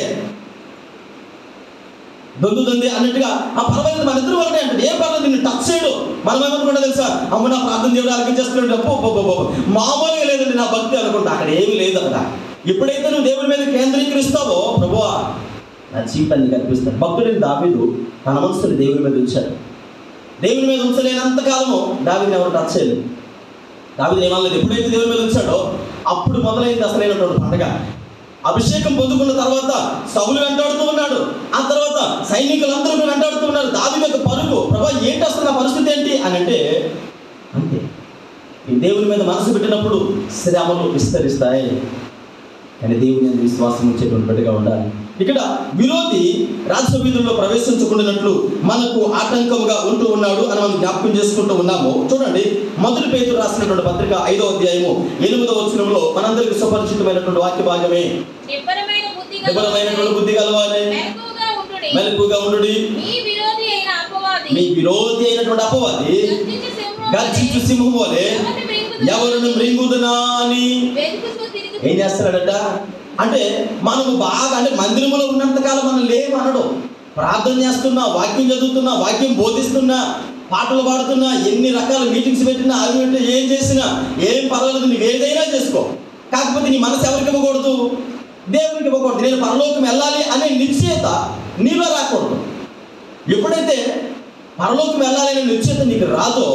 దొందుతుంది అన్నట్టుగా ఆ పర్వాలేదు మన ఇద్దరు ఒకటే అంటే ఏ పర్లేదు నిన్ను టచ్ చేయడు మనం ఏమనుకుంటా తెలుసా అమ్మ నా ప్రార్థన దేవుడు అలకించేస్తున్నాడు అప్పు అప్పు, అప్పు, అప్పు. మామూలుగా లేదండి నా భక్తి అనుకుంటా అక్కడ ఏమీ లేదు అక్కడ ఎప్పుడైతే నువ్వు దేవుని మీద కేంద్రీకరిస్తావో ప్రభువా నా జీవితాన్ని కనిపిస్తాడు భక్తుడిని దావీదు తన మనసుని దేవుని మీద ఉంచాడు దేవుని మీద ఉంచలేనంత కాలము దావిని ఎవరు టచ్ చేయలేదు దావిది ఏమనలేదు ఎప్పుడైతే దేవుని మీద ఉంచాడో అప్పుడు మొదలైంది అసలైనటువంటి పండగ అభిషేకం పొందుకున్న తర్వాత సవులు వెంటాడుతూ ఉన్నాడు ఆ తర్వాత సైనికులందరూ కూడా వెంటాడుతూ ఉన్నారు దావి యొక్క పరుగు ప్రభా ఏంటి అసలు నా పరిస్థితి ఏంటి అని అంటే అంతే ఈ దేవుని మీద మనసు పెట్టినప్పుడు శ్రమలు విస్తరిస్తాయి కానీ దేవుని అందు విశ్వాసం ఉంచేటువంటి బిడ్డగా ఉండాలి ఇక్కడ విరోధి రాజ్య వీధుల్లో ప్రవేశించుకున్నట్లు మనకు ఆటంకముగా ఉంటూ ఉన్నాడు అని మనం జ్ఞాపకం చేసుకుంటూ ఉన్నాము చూడండి మొదటి పేరు రాసినటువంటి పత్రిక ఐదో అధ్యాయము ఎనిమిదో వచనంలో మనందరికి సుపరిచితమైనటువంటి వాక్య భాగమే నిబ్బరమైన బుద్ధి నిబరమైనటువంటి బుద్ధి కలవాలి మెలకువగా ఉండుడి. మెలకుగా ఉండు మీ విరోధి అయిన అపవాది మీ విరోధి అయినటువంటి అపవాది గర్జించు సింహం గర్జించు వలె సింహం వలె ఎవరిని మృంగుదునో ఎవరిని మృంగుదునా అని వెతుకుతూ తిరుగుతూ ఏం చేస్తున్నాడట అంటే మనము బాగా అంటే మందిరంలో ఉన్నంతకాలం మనం లేము అనడు ప్రార్థన చేస్తున్నా వాక్యం చదువుతున్నా వాక్యం బోధిస్తున్నా పాటలు పాడుతున్నా ఎన్ని రకాల మీటింగ్స్ పెట్టినా అవి పెట్టినా ఏం చేసినా ఏం పర్వాలేదు నువ్వు ఏదైనా చేసుకో కాకపోతే నీ మనసు ఎవరికి ఇవ్వకూడదు దేవునికి ఇవ్వకూడదు నేను పరలోకం వెళ్ళాలి అనే నిశ్చయత నీలో రాకూడదు ఎప్పుడైతే పరలోకం వెళ్ళాలి అనే నిశ్చయత నీకు రాదో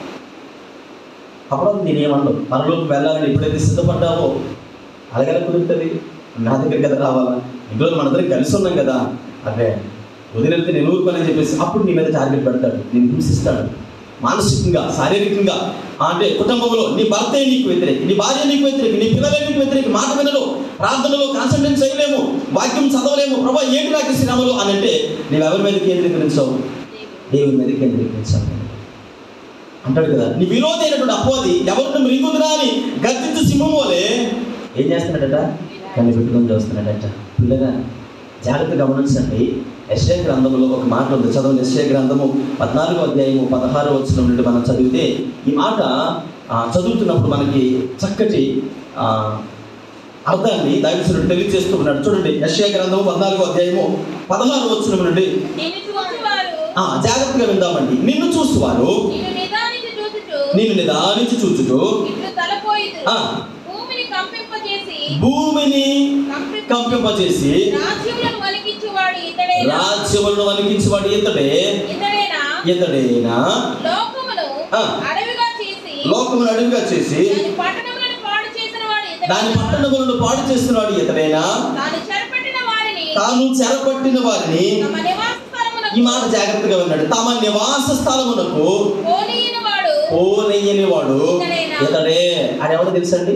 అప్పుడు నేను ఏమన్నాను పరలోకి వెళ్ళాలని ఎప్పుడైతే సిద్ధపడ్డావో అలాగే కుదురుతుంది నా దగ్గర కదా రావాలా ఇంట్లో మనందరం కలిసి ఉన్నాం కదా అదే వదిలేస్తే నేను ఊరుకోనని చెప్పేసి అప్పుడు నీ మీద టార్గెట్ పెడతాడు నేను హింసిస్తాడు మానసికంగా శారీరకంగా అంటే కుటుంబంలో నీ భర్తే నీకు వ్యతిరేకి నీ భార్య నీకు వ్యతిరేకి నీ పిల్లలే నీకు వ్యతిరేకి మాట వినరు ప్రార్థనలో కాన్సన్ట్రేట్ చేయలేము వాక్యం చదవలేము ప్రభా ఏంటి నాకు ఈ శ్రమలు అని అంటే నీవు ఎవరి మీద కేంద్రీకరించావు దేవుని మీద కేంద్రీకరించావు అంటాడు కదా నీ విరోధి అయినటువంటి అపోది ఎవరిని మృంగుదురా అని గర్జించు సింహం వలె ఏం చేస్తున్నాడట కన్ను పెట్టుకొని చూస్తున్నాడట పిల్లగా జాగ్రత్త గమనించండి యశ్య గ్రంథంలో ఒక మాట ఉంది చదవండి యశ్య గ్రంథము పద్నాలుగో అధ్యాయము పదహారు వచ్చిన నుండి మనం చదివితే ఈ మాట ఆ, చదువుతున్నప్పుడు మనకి చక్కటి ఆ, అర్థాన్ని దైవసుడు తెలియజేస్తూ ఉన్నాడు చూడండి యశ్య గ్రంథము పద్నాలుగో అధ్యాయము పదహారు వచ్చిన నుండి నిన్ను చూచువారు ఆ, జాగ్రత్తగా విందామండి నిన్ను చూస్తువారు నిన్ను నిదానించి చూచుచు నేను నిదానించి చూచుచు ఇట్లు తలపోయిదు ఆ. భూమిని కంపింపజేసి భూమిని కంపింప కంపింపజేసి రాజ్యములను వణికించువాడు ఇతడేనా రాజ్యములను వణికించేవాడు ఇతడే ఇతడేనా ఇతడేనా లోకమును ఆ. అడవిగా చేసి లోకమును అడుగుగా చేసి దాని పట్టణములను పాడు చేసిన వాడు దాని ఇతడేనా పట్టణములను పాడు చేస్తున్నాడు ఇతడేనా తాను చెరపట్టిన వారిని తాను చెరపట్టిన వారిని తమ నివాస ఈ మాట జాగ్రత్తగా విన్నాడు తమ నివాస స్థలమునకు పోనీయని వాడు పోనయ్యని వాడు ఇతడేనా? ఇతడే అది ఎవడో తెలుసండి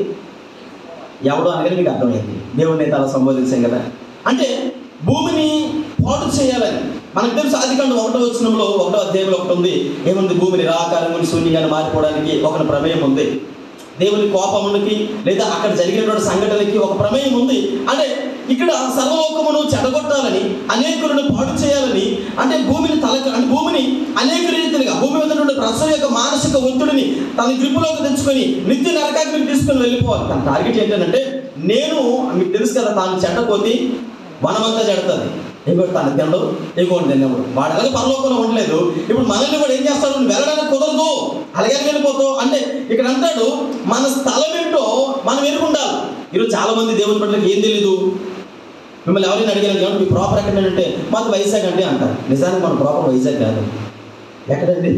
ఎవడో అనగానే మీకు అర్థమైంది దేవుడిని అయితే అలా సంబోధించాం కదా అంటే భూమిని పాడు చేయాలని మనకు తెలుసు ఆదికాండం ఒకటో వచనంలో ఒకటో అధ్యాయంలో ఒకటి ఉంది ఏముంది భూమిని రాకారం శూన్యంగా మారిపోవడానికి ఒక ప్రమేయం ఉంది దేవుని కోపమునికి లేదా అక్కడ జరిగినటువంటి సంఘటనలకి ఒక ప్రమేయం ఉంది అంటే ఇక్కడ సర్వలోకమును చెడగొట్టాలని అనేకులను పాడు చేయాలని అంటే భూమిని తలక అంటే భూమిని అనేక రీతిలుగా భూమి మీద ఉన్నటువంటి ప్రజల యొక్క మానసిక ఒత్తిడిని తన గ్రిపులోకి తెచ్చుకొని నిత్య నరకాగ్నికి తీసుకొని వెళ్ళిపోవాలి తన టార్గెట్ ఏంటంటే నేను మీకు తెలుసు కదా తాను చెడ్డపోతే వనమంతా చెడుతుంది ఇంకో తన తినడు ఇంకోటి తిన్నప్పుడు వాడు అలాగే పరలోకంలో ఉండలేదు ఇప్పుడు మనల్ని కూడా ఏం చేస్తాడు నువ్వు వెళ్ళడానికి కుదరదు అలాగే వెళ్ళిపోతావు అంటే ఇక్కడ అంటాడు మన స్థలం ఏంటో మనం ఎరుగుండాలి ఈరోజు చాలా మంది దేవుని బిడ్డలకు ఏం తెలీదు మిమ్మల్ని ఎవరైనా అడిగారు ఏమంటే మీ ప్రాపర్ ఎక్కడంటే మాకు వైజాగ్ అండి అంటారు నిజానికి మన ప్రాపర్ వైజాగ్ కాదు ఎక్కడండి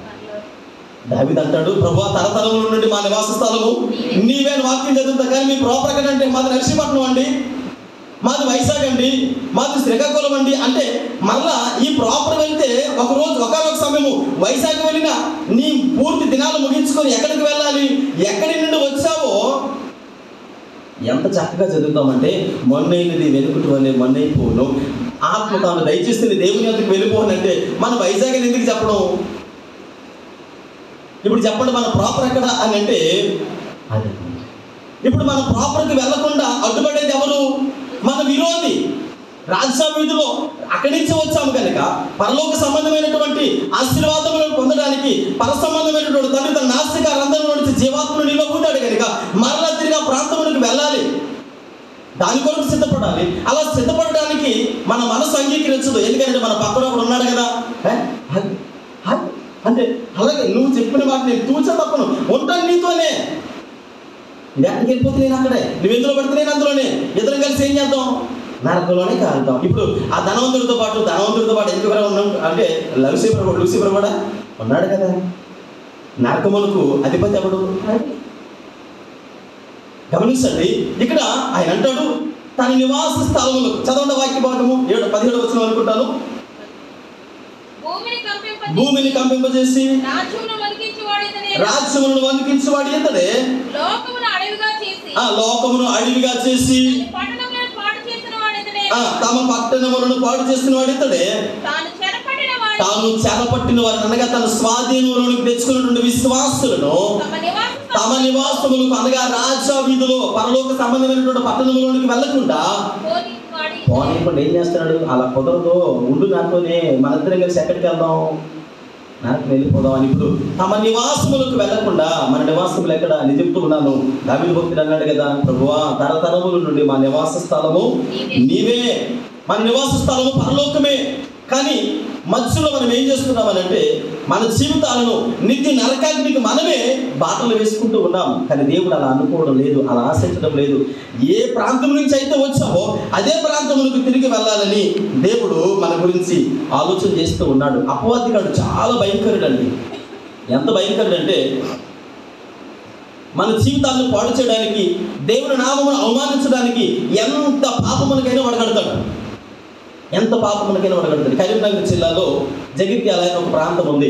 దావిది అంటాడు ప్రభా తరతరముల నుండి మా నివాస స్థలము నీవే అని వాక్యం చదువుతా కానీ మీ ప్రాపర్ ఎక్కడంటే మాది నరసింహపట్నం అండి మాది వైజాగ్ అండి మాది శ్రీకాకుళం అండి అంటే మళ్ళా ఈ ప్రాపర్ వెళ్తే ఒక రోజు ఒకనొక సమయము వైజాగ్ వెళ్ళినా నీ పూర్తి దినాలు ముగించుకొని ఎక్కడికి వెళ్ళాలి ఎక్కడి నుండి వచ్చావో ఎంత చక్కగా చదువుతామంటే మొన్నైనది వెనుకటి వల్లే మొన్నైపోను ఆత్మ తాను దయచేస్తుంది దేవుని వద్దకు వెళ్ళిపోనంటే మన వైజాగ్ అని ఎందుకు చెప్పడం ఇప్పుడు చెప్పండి మన ప్రాపర్ ఎక్కడ అని అంటే అదే ఇప్పుడు మన ప్రాపర్కి వెళ్లకుండా అడ్డుపడేది ఎవరు మన విరోధి రాజ్య వీధిలో అక్కడి నుంచి వచ్చాము కనుక పరలోక సంబంధమైనటువంటి ఆశీర్వాదములను పొందడానికి పర సంబంధమైనటువంటి తండ్రి తన నాస్తిక రంధ్రంలో నుంచి జీవాత్మను నిలో ఊదాడు కనుక మరలా తిరిగి ఆ ప్రాంతమునికి వెళ్ళాలి దాని కొరకు సిద్ధపడాలి అలా సిద్ధపడడానికి మన మనసు అంగీకరించదు ఎందుకంటే మన పక్కన ఒకడు ఉన్నాడు కదా ఏ? హ- హ- అంటే అలాగే నువ్వు చెప్పిన మాట నేను తూచా తప్పను ఉంటాను నీతోనే ఇది ఎక్కడికి వెళ్ళిపోతే నేను అక్కడే నువ్వు ఎందులో పడితే నేను అందులోనే ఇద్దరం కలిసి ఏం చేద్దాం నరకంలోనే కాలుతాం ఇప్పుడు ఆ ధనవంతుడితో పాటు ధనవంతుడితో పాటు ఎందుకు ఉన్నాం అంటే లూసిఫర్ కూడా లూసిఫర్ కూడా ఉన్నాడు కదా నరకములకు అధిపతి ఎవడు గమనించండి ఇక్కడ ఆయన అంటాడు తన నివాస స్థలములు చదవండి వాక్య భాగము ఏడు పదిహేడు వచ్చిన అనుకుంటాను భూమిని కంపింప భూమిని కంపింపజేసి రాజ్యమును వణికించువాడు ఇతనే రాజ్యములను వణికించువాడు ఇతడే లోకమును అడవిగా చేసి ఆ లోకమును అడవిగా చేసి దాని పట్టణములను పాడు చేసిన వాడు ఇతనే ఆ తమ పట్టణములను పాడు చేసిన వాడు ఇతడే తాను చెరపడిన వాడు తాను చెరపట్టిన వారు అనగా తన స్వాధీనంలోనికి తెచ్చుకున్నటువంటి విశ్వాసులను తమ నివాస తమ నివాసములకు అనగా రాజా వీధిలో పరలోక సంబంధమైనటువంటి పట్టణంలోనికి వెళ్లకుండా పోని వాడి పోనీయకుండా ఏం చేస్తున్నాడు అలా కుదరదు ఉండు నాతోనే మన ఇద్దరం కలిసి ఎక్కడికి వెళ్దాం నాకు వెళ్ళిపోదాం అని ఇప్పుడు తమ నివాసములకు వెళ్లకుండా మన నివాసములు ఎక్కడ అని చెప్తూ ఉన్నాను దావిది భక్తుడు అన్నాడు కదా ప్రభువా తరతరముల నుండి మా నివాస స్థలము నీవే మన నివాస స్థలము పరలోకమే కానీ మధ్యలో మనం ఏం చేస్తున్నామనంటే మన జీవితాలను నిత్య నరకాగ్నికి మనమే బాటలు వేసుకుంటూ ఉన్నాం కానీ దేవుడు అలా అనుకోవడం లేదు అలా ఆశించడం లేదు ఏ ప్రాంతం నుంచి అయితే వచ్చామో అదే ప్రాంతములకు తిరిగి వెళ్ళాలని దేవుడు మన గురించి ఆలోచన చేస్తూ ఉన్నాడు అపవాదిగాడు చాలా భయంకరుడు అండి ఎంత భయంకరుడు అంటే మన జీవితాలను పాడు చేయడానికి దేవుని నామమును అవమానించడానికి ఎంత పాపమునకైనా వడగడతాడు ఎంత పాపమునకైనా వడగడతాడు కరీంనగర్ జిల్లాలో జగిత్యాల అనే ఒక ప్రాంతం ఉంది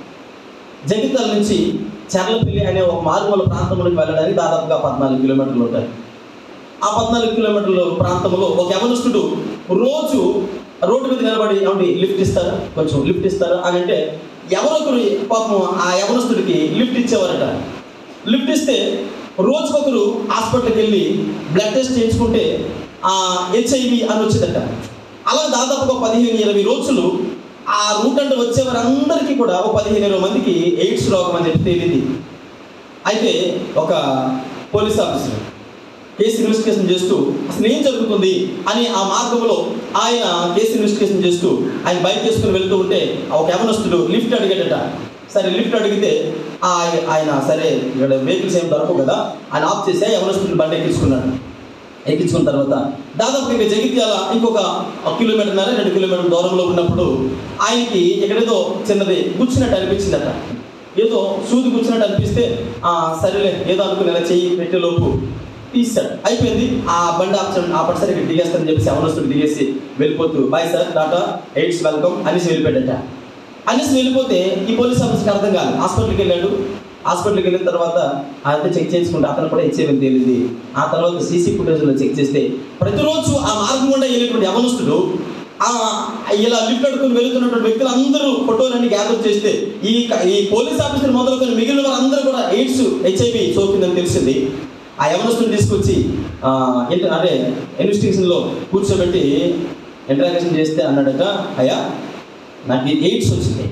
జగిత్యాల నుంచి చర్లపల్లి అనే ఒక మారుమూల ప్రాంతంలోకి వెళ్ళడానికి దాదాపుగా పద్నాలుగు కిలోమీటర్లు ఉంటాయి ఆ పద్నాలుగు కిలోమీటర్ల ప్రాంతంలో ఒక యవనస్తుడు రోజు రోడ్డు మీద నిలబడి ఏమండి లిఫ్ట్ ఇస్తారా కొంచెం లిఫ్ట్ ఇస్తారా అని అంటే ఎవరొకరు పాపం ఆ యవనస్తుడికి లిఫ్ట్ ఇచ్చేవారట లిఫ్ట్ ఇస్తే రోజుకొకరు హాస్పిటల్కి వెళ్ళి బ్లడ్ టెస్ట్ చేయించుకుంటే ఆ హెచ్ఐవి అని వచ్చిందట అలా దాదాపుగా పదిహేను ఇరవై రోజులు ఆ రూట్ అంటే వచ్చే వారందరికీ కూడా ఒక పదిహేను ఇరవై మందికి ఎయిడ్స్ రోగం అని చెప్పి తేలింది అయితే ఒక పోలీస్ ఆఫీసర్ కేసు ఇన్వెస్టిగేషన్ చేస్తూ అసలు ఏం జరుగుతుంది అని ఆ మార్గంలో ఆయన కేసు ఇన్వెస్టిగేషన్ చేస్తూ ఆయన బైక్ చేసుకుని వెళ్తూ ఉంటే ఆ ఒక యవనస్తుడు లిఫ్ట్ అడిగాడట సరే లిఫ్ట్ అడిగితే ఆ ఆయన సరే ఇక్కడ వెహికల్స్ ఏం దొరకవు కదా ఆయన ఆఫ్ చేసి యవనస్తుడు బండి ఎక్కించుకున్నాడు ఎక్కించుకున్న తర్వాత దాదాపు ఇక జగిత్యాల ఇంకొక ఒక కిలోమీటర్న్నర రెండు కిలోమీటర్ల దూరంలో ఉన్నప్పుడు ఆయనకి ఎక్కడేదో చిన్నది గుచ్చినట్టు అనిపించిందట ఏదో సూది గుచ్చినట్టు అనిపిస్తే ఆ సరేలే ఏదో అనుకుని ఇలా చెయ్యి పెట్టేలోపు తీసాడు అయిపోయింది ఆ బండి ఆప్షన్ ఆ పట్టు సరే ఇక్కడ దిగేస్తానని చెప్పేసి అవనస్తుడు దిగేసి వెళ్ళిపోతూ బాయ్ సార్ టాటా ఎయిడ్స్ వెల్కమ్ అనేసి వెళ్ళిపోయాడట అనేసి వెళ్ళిపోతే ఈ పోలీస్ ఆఫీసర్కి అర్థం కాదు హాస్పిటల్కి వెళ్ళాడు హాస్పిటల్కి వెళ్ళిన తర్వాత అయితే చెక్ చేసుకుంటే అతను కూడా హెచ్ఐవి తేలింది ఆ తర్వాత సీసీ ఫుటేజ్లో చెక్ చేస్తే ప్రతిరోజు ఆ మార్గం గుండా వెళ్ళేటువంటి యవనస్తుడు ఆ ఇలా లిఫ్ట్ అడుకుని వెళుతున్నటువంటి వ్యక్తులు అందరూ ఫోటోలన్నీ గ్యాదర్ చేస్తే ఈ క- ఈ పోలీస్ ఆఫీసర్ మొదలుకొని మిగిలిన వారందరూ కూడా ఎయిడ్స్ హెచ్ఐవి సోకిందని తెలిసింది ఆ యవనస్తుని తీసుకొచ్చి ఆ, ఏంటి అదే ఇన్వెస్టిగేషన్లో కూర్చోబెట్టి ఇంటరాగేషన్ చేస్తే అన్నాడట అయ్యా నాకు ఈ ఎయిడ్స్ వచ్చింది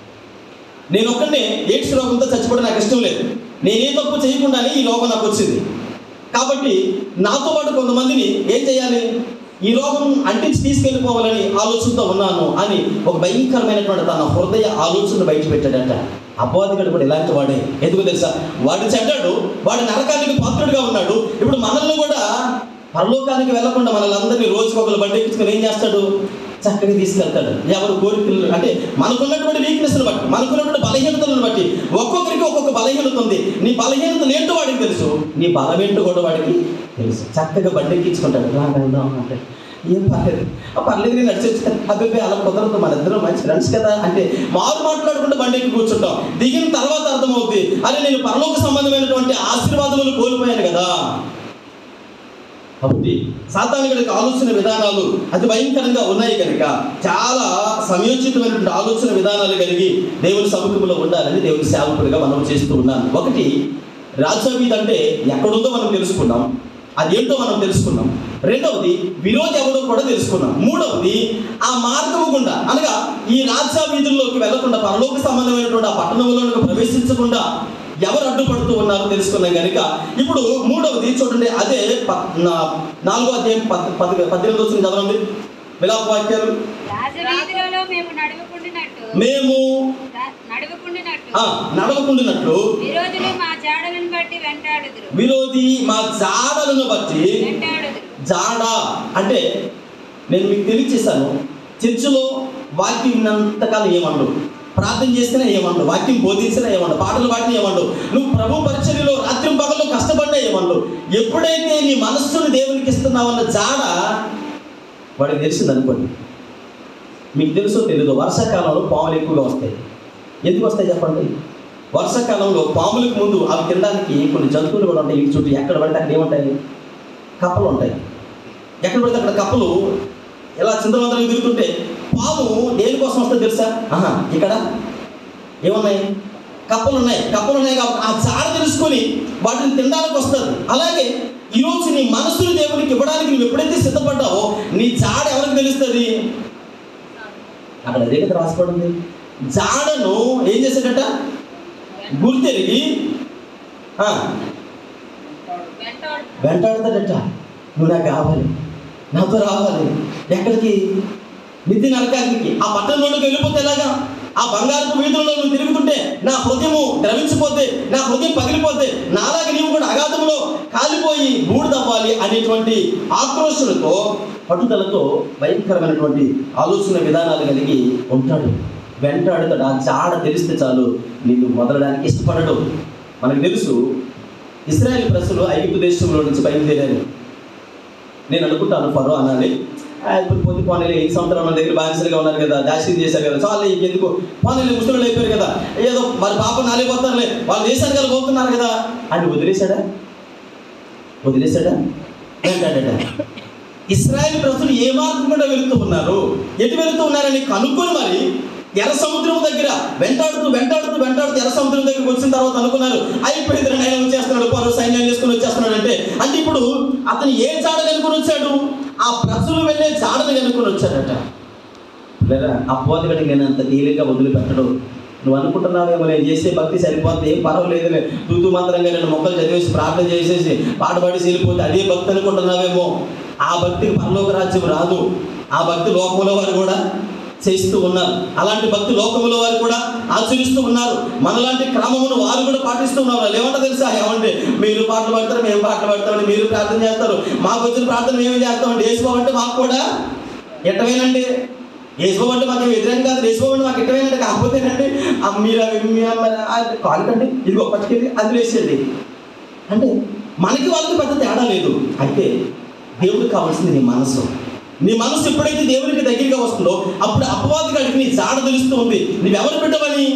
నేను ఒక్కడే ఎయిడ్స్ రోగంతో చచ్చిపోవడం నాకు ఇష్టం లేదు నేనే తప్పు చేయకుండానే ఈ రోగం నాకు వచ్చింది కాబట్టి నాతో పాటు కొంతమందిని ఏం చేయాలి ఈ రోగం అంటించి తీసుకెళ్ళిపోవాలని ఆలోచనతో ఉన్నాను అని ఒక భయంకరమైనటువంటి తన హృదయ ఆలోచన బయట పెట్టాడట అపవాదిగడు కూడా ఇలాంటి వాడే ఎందుకు తెలుసా వాడు చెడ్డాడు వాడు నరకానికి పాత్రుడుగా ఉన్నాడు ఇప్పుడు మనల్ని కూడా పరలోకానికి వెళ్లకుండా మనల్ని అందరినీ రోజుకొకరు బండి ఎక్కించుకొని ఏం చేస్తాడు చక్కగా తీసుకెళ్తాడు ఎవరు కోరికలు అంటే మనకున్నటువంటి వీక్నెస్ని బట్టి మనకున్నటువంటి బలహీనతలను బట్టి ఒక్కొక్కరికి ఒక్కొక్క బలహీనత ఉంది నీ బలహీనతలు ఏంటో వాడికి తెలుసు నీ బలం ఏంటో కూడా వాడికి తెలుసు చక్కగా బండి ఎక్కించుకుంటాడు రా వెళ్దాం అంటే ఏం పర్లేదు ఆ పర్లేదు నేను నడిచి అబ్బాయి అలా కుదరదు మన ఇద్దరం మంచి ఫ్రెండ్స్ కదా అంటే మారు మాట్లాడుకుంటూ బండి ఎక్కి కూర్చుంటాం దిగిన తర్వాత అర్థమవుద్ది అరే నేను పరలోక సంబంధమైనటువంటి ఆశీర్వాదములు కోల్పోయాను కదా కాబట్టి సాతానికుడికి ఆలోచన విధానాలు అతి భయంకరంగా ఉన్నాయి కనుక చాలా సమయోచితమైనటువంటి ఆలోచన విధానాలు కలిగి దేవుని సముఖంలో ఉండాలని దేవుని సేవకుడిగా మనం చేస్తూ ఉన్నాను ఒకటి రాజ్యావీధ అంటే ఎక్కడుందో మనం తెలుసుకున్నాం అదేంటో మనం తెలుసుకున్నాం రెండవది విరోధి ఎవడో కూడా తెలుసుకున్నాం మూడవది ఆ మార్గము గుండా అనగా ఈ రాజ్య వీధుల్లోకి వెళ్లకుండా పరలోక సంబంధమైనటువంటి ఆ పట్టణంలోకి ప్రవేశించకుండా ఎవరు అడ్డుపడుతూ ఉన్నారో తెలుసుకున్నాం కనుక ఇప్పుడు మూడవది చూడండి అదే ప- నా- నాలుగో అధ్యాయం పద్ పద్ పద్దెనిమిది వచ్చిన చదవండి విలాప వాక్యాలు రాజవీధిలో మేము నడువుకుంటున్నట్టు మేము ర- నడువుకుంటున్నట్టు ఆ, నడవకుండినట్లు విరోధులు మా జాడలను బట్టి వెంటాడుదురు విరోధి మా జాడలను బట్టి వెంటాడుదురు జాడ అంటే నేను మీకు తెలియచేశాను చర్చిలో వాక్యం విన్నంతకాలం ఏమనరు ప్రార్థన చేసినా ఏమండు వాక్యం బోధించినా ఏమండు పాటలు పాడినా ఏమండు నువ్వు ప్రభు పరిచర్యలో రాత్రి పగలు కష్టపడినా ఏమండు ఎప్పుడైతే నీ మనస్సును దేవునికి ఇస్తున్నావన్న జాడ వాడికి తెలిసింది అనుకోండి మీకు తెలుసో తెలీదు వర్షాకాలంలో పాములు ఎక్కువగా వస్తాయి ఎందుకు వస్తాయి చెప్పండి వర్షాకాలంలో పాములకు ముందు అవి తినడానికి కొన్ని జంతువులు కూడా ఉంటాయి ఇంటి చుట్టూ ఎక్కడ పడితే అక్కడ ఏముంటాయి కప్పలు ఉంటాయి ఎక్కడ పడితే అక్కడ కప్పలు ఎలా చిందరవందరగా తిరుగుతుంటే పాము దేనికోసం వస్తుంది తెలుసా ఆహా ఇక్కడ ఏమున్నాయి కప్పలు ఉన్నాయి కప్పలు ఉన్నాయి కాబట్టి ఆ జాడ తెలుసుకొని వాటిని తినడానికి వస్తుంది అలాగే ఈరోజు నీ మనసును దేవునికి ఇవ్వడానికి నువ్వు ఎప్పుడైతే సిద్ధపడ్డావో నీ జాడ ఎవరికి తెలుస్తుంది అక్కడ అదే కదా రాసిపడింది జాడను ఏం చేశాడట గుర్తెరిగి ఆ, వెంటాడు వెంటాడతాడట నువ్వు నాకు కావాలి నాతో రావాలి ఎక్కడికి నిత్య నరకానికి ఆ పట్టణంలోకి వెళ్ళిపోతే ఎలాగా ఆ బంగారపు వీధుల్లో నువ్వు తిరుగుతుంటే నా హృదయము ద్రవించిపోతే నా హృదయం పగిలిపోతే నాలాగా నీవు కూడా అగాధంలో కాలిపోయి బూడిదవ్వాలి అనేటువంటి ఆక్రోషణతో పట్టుదలతో భయంకరమైనటువంటి ఆలోచన విధానాలు కలిగి ఉంటాడు వెంటాడుతాడు ఆ జాడ తెలిస్తే చాలు నీకు మొదలడానికి ఇష్టపడడు మనకు తెలుసు ఇస్రాయేల్ ప్రజలు ఐగుప్తు దేశంలో నుంచి బయలుదేరారు నేను అనుకుంటాను ఫరో అనాలి ఆ, ఇప్పుడు పోతే పోనీలు ఐదు సంవత్సరాలు మన దగ్గర బానిసలుగా ఉన్నారు కదా దాసి చేశారు కదా చాలు ఇంకెందుకు పోనీలు ముసలు అయిపోయారు కదా ఏదో మరి పాపం నాలిపోతారులే వాళ్ళు దేశానికి వెళ్ళి పోతున్నారు కదా అని వదిలేశాడా వదిలేశాడా ఏంటంటే ఇస్రాయేల్ ప్రజలు ఏ మార్గం కూడా వెళుతూ ఉన్నారు ఎటు వెళుతూ ఉన్నారని కనుక్కొని మరి ఎర్ర సముద్రం దగ్గర వెంటాడుతూ వెంటాడుతూ వెంటాడుతూ ఎర్ర సముద్రం దగ్గరికి వచ్చిన తర్వాత అనుకున్నారు అయిపోయింది ఆయన వచ్చేస్తున్నాడు పరో సైన్యం చేసుకుని వచ్చేస్తున్నాడు అంటే అంటే ఇప్పుడు అతను ఏ జాడ కనుకొని వచ్చాడు ఆ ప్రజలు వెళ్ళే జాడను కనుకొని వచ్చాడట లేదా అపోతగడికి నేను అంత తేలిగ్గా వదిలిపెట్టడు నువ్వు అనుకుంటున్నావేమో నేను చేసే భక్తి సరిపోతే ఏం పర్వాలేదులే తూతూ మంత్రంగా నేను మొక్కలు చదివేసి ప్రార్థన చేసేసి పాట పాడేసి వెళ్ళిపోతే అదే భక్తి అనుకుంటున్నావేమో ఆ భక్తికి పరలోక రాజ్యం రాదు ఆ భక్తి లోకంలో వారు కూడా చేస్తూ ఉన్నారు అలాంటి భక్తి లోకంలో వారు కూడా ఆచరిస్తూ ఉన్నారు మనలాంటి క్రమమును వారు కూడా పాటిస్తూ ఉన్నారు వాళ్ళు ఏమంటారు తెలుసా ఏమంటే మీరు పాటలు పాడతారు మేము పాటలు పాడతామండి మీరు ప్రార్థన చేస్తారు మాకు వచ్చిన ప్రార్థన మేము చేస్తామండి వేసుకోమంటే అంటే మాకు కూడా ఎట్టవేనండి యేసుబాబు అంటే మాకు వ్యతిరేకం కాదు యేసుబాబు అంటే మాకు ఇట్టమేనండి కాకపోతే ఏంటంటే ఆ మీరు అవి మీ అమ్మ- ఆ కాలుకండి ఇది ఒక్కటికి అది వేసేయండి అంటే మనకి వాళ్ళకి పెద్ద తేడా లేదు అయితే దేవుడికి కావాల్సింది నీ మనసు నీ మనసు ఎప్పుడైతే దేవునికి దగ్గరగా వస్తుందో అప్పుడు అపవాది గడికి నీ జాడ తెలుస్తూ ఉంది నువ్వెవరు పెట్టవని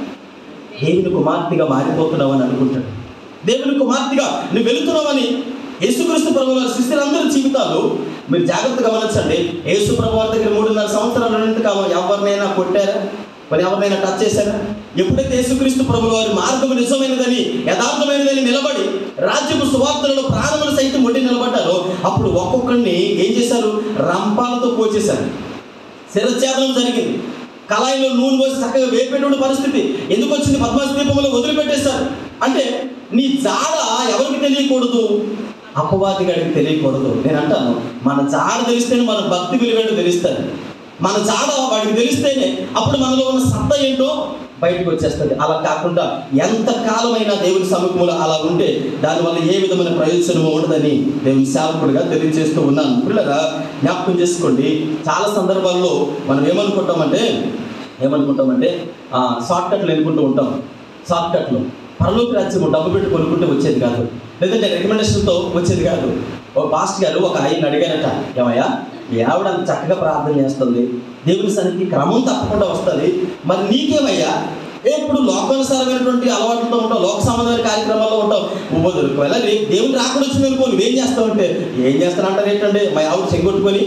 దేవుని కుమార్తెగా మారిపోతున్నావని అనుకుంటాడు దేవుని కుమార్తెగా నువ్వు వెళుతున్నావని యేసుక్రీస్తు ప్రభు వారి శిష్యులందరి జీవితాలు మీరు జాగ్రత్తగా గమనించండి యేసు ప్రభు వారి దగ్గర మూడున్నర సంవత్సరాల నుండి కావ ఎవరినైనా కొట్టారా మరి ఎవరినైనా టచ్ చేశారా ఎప్పుడైతే యేసుక్రీస్తు ప్రభు వారి మార్గం నిజమైనదని యథార్థమైనదని నిలబడి రాజ్యపు సువార్తలలో ప్రాణములు సైతం ఒడ్డి నిలబడ్డారో అప్పుడు ఒక్కొక్కరిని ఏం చేశారు రంపాలతో పోచేశారు శిరఛేదనం జరిగింది కళాయిలో నూనె పోసి చక్కగా వేపేటువంటి పరిస్థితి ఎందుకు వచ్చింది పద్మాస దీపంలో వదిలిపెట్టేశారు అంటే నీ జాడ ఎవరికి తెలియకూడదు అపవాది గారికి తెలియకూడదు నేను అంటాను మన జాడ తెలిస్తేనే మన భక్తి విలువేంటో తెలుస్తుంది మన జాడ వాడికి తెలిస్తేనే అప్పుడు మనలో ఉన్న సత్తా ఏంటో బయటకు వచ్చేస్తుంది అలా కాకుండా ఎంత కాలమైనా దేవుని సముఖంలో అలా ఉంటే దానివల్ల ఏ విధమైన ప్రయోజనము ఉండదని దేవుని సేవకుడిగా తెలియజేస్తూ ఉన్నాను పిల్లగా జ్ఞాపకం చేసుకోండి చాలా సందర్భాల్లో మనం ఏమనుకుంటామంటే ఏమనుకుంటామంటే షార్ట్ కట్లు ఎన్నుకుంటూ ఉంటాం షార్ట్ కట్లు పరలోకి రాజ్యం డబ్బు పెట్టి కొనుక్కుంటే వచ్చేది కాదు లేదంటే రికమెండేషన్తో వచ్చేది కాదు ఓ పాస్ట్ గారు ఒక ఆయన అడిగారట ఏమయ్యా ఈ ఆవిడ అంత చక్కగా ప్రార్థన చేస్తుంది దేవుని సన్నిధికి క్రమం తప్పకుండా వస్తుంది మరి నీకేమయ్యా ఎప్పుడు లోకానుసారమైనటువంటి అలవాట్లతో ఉంటావు లోక సంబంధమైన కార్యక్రమాల్లో ఉంటావు నువ్వు ఒకవేళ రేపు దేవుని రాకుండా వచ్చింది అనుకో నువ్వేం చేస్తావు అంటే ఏం చేస్తానంటారు ఏంటంటే మా ఆవిడ చెంగొట్టుకొని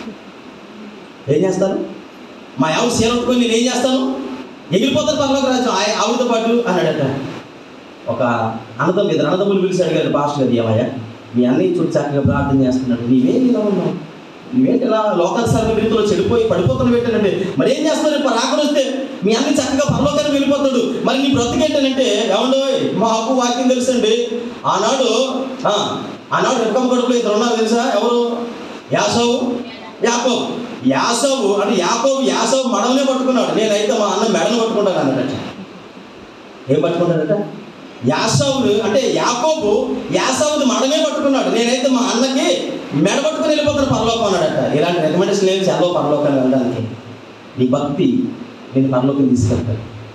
ఏం చేస్తాను మా ఆవిడ చీరొట్టుకొని నేను ఏం చేస్తాను ఎగిరిపోతారు పర్లోకి రాజ్యం ఆయ- ఆవిడతో పాటు అన్నాడట ఒక అన్నదమ్ము ఇద్దరు అన్నదమ్ములు పిలిచి అడిగారు పాస్టర్ గారు ఏమయ్యా మీ అన్నయ్య చూడు చక్కగా ప్రార్థన చేస్తున్నాడు నీవేం ఇలా ఉన్నావు నువ్వేంటి ఇలా లోకానుసార రీతిలో చెడిపోయి పడిపోతున్న పెట్టానంటే మరి ఏం చేస్తారు ఇప్పుడు రాకుండా వస్తే మీ అన్ని చక్కగా పరలోకానికి వెళ్ళిపోతాడు మరి నీ బ్రతికేంటనంటే ఏమండో మా అప్పు వాక్యం తెలుసండి ఆనాడు ఆ, ఆనాడు రెక్కం కడుపులో ఇద్దరు ఉన్నారు తెలుసా ఎవరు యాసవు యాకోబు యాసవు అంటే యాకోబు యాసవు మడవనే పట్టుకున్నాడు నేనైతే మా అన్న మెడను పట్టుకుంటాను అన్నట ఏం పట్టుకుంటాడట యాసవుడు అంటే యాకోబు యాసవుది మడమే పట్టుకున్నాడు నేనైతే మా అన్నకి మెడ పట్టుకుని వెళ్ళిపోతాను పరలోకం అన్నాడట ఇలాంటి రికమెండేషన్ లేదు చాలా పరలోకాన్ని వెళ్ళడానికి నీ భక్తి నేను పరలోకం తీసుకెళ్తాను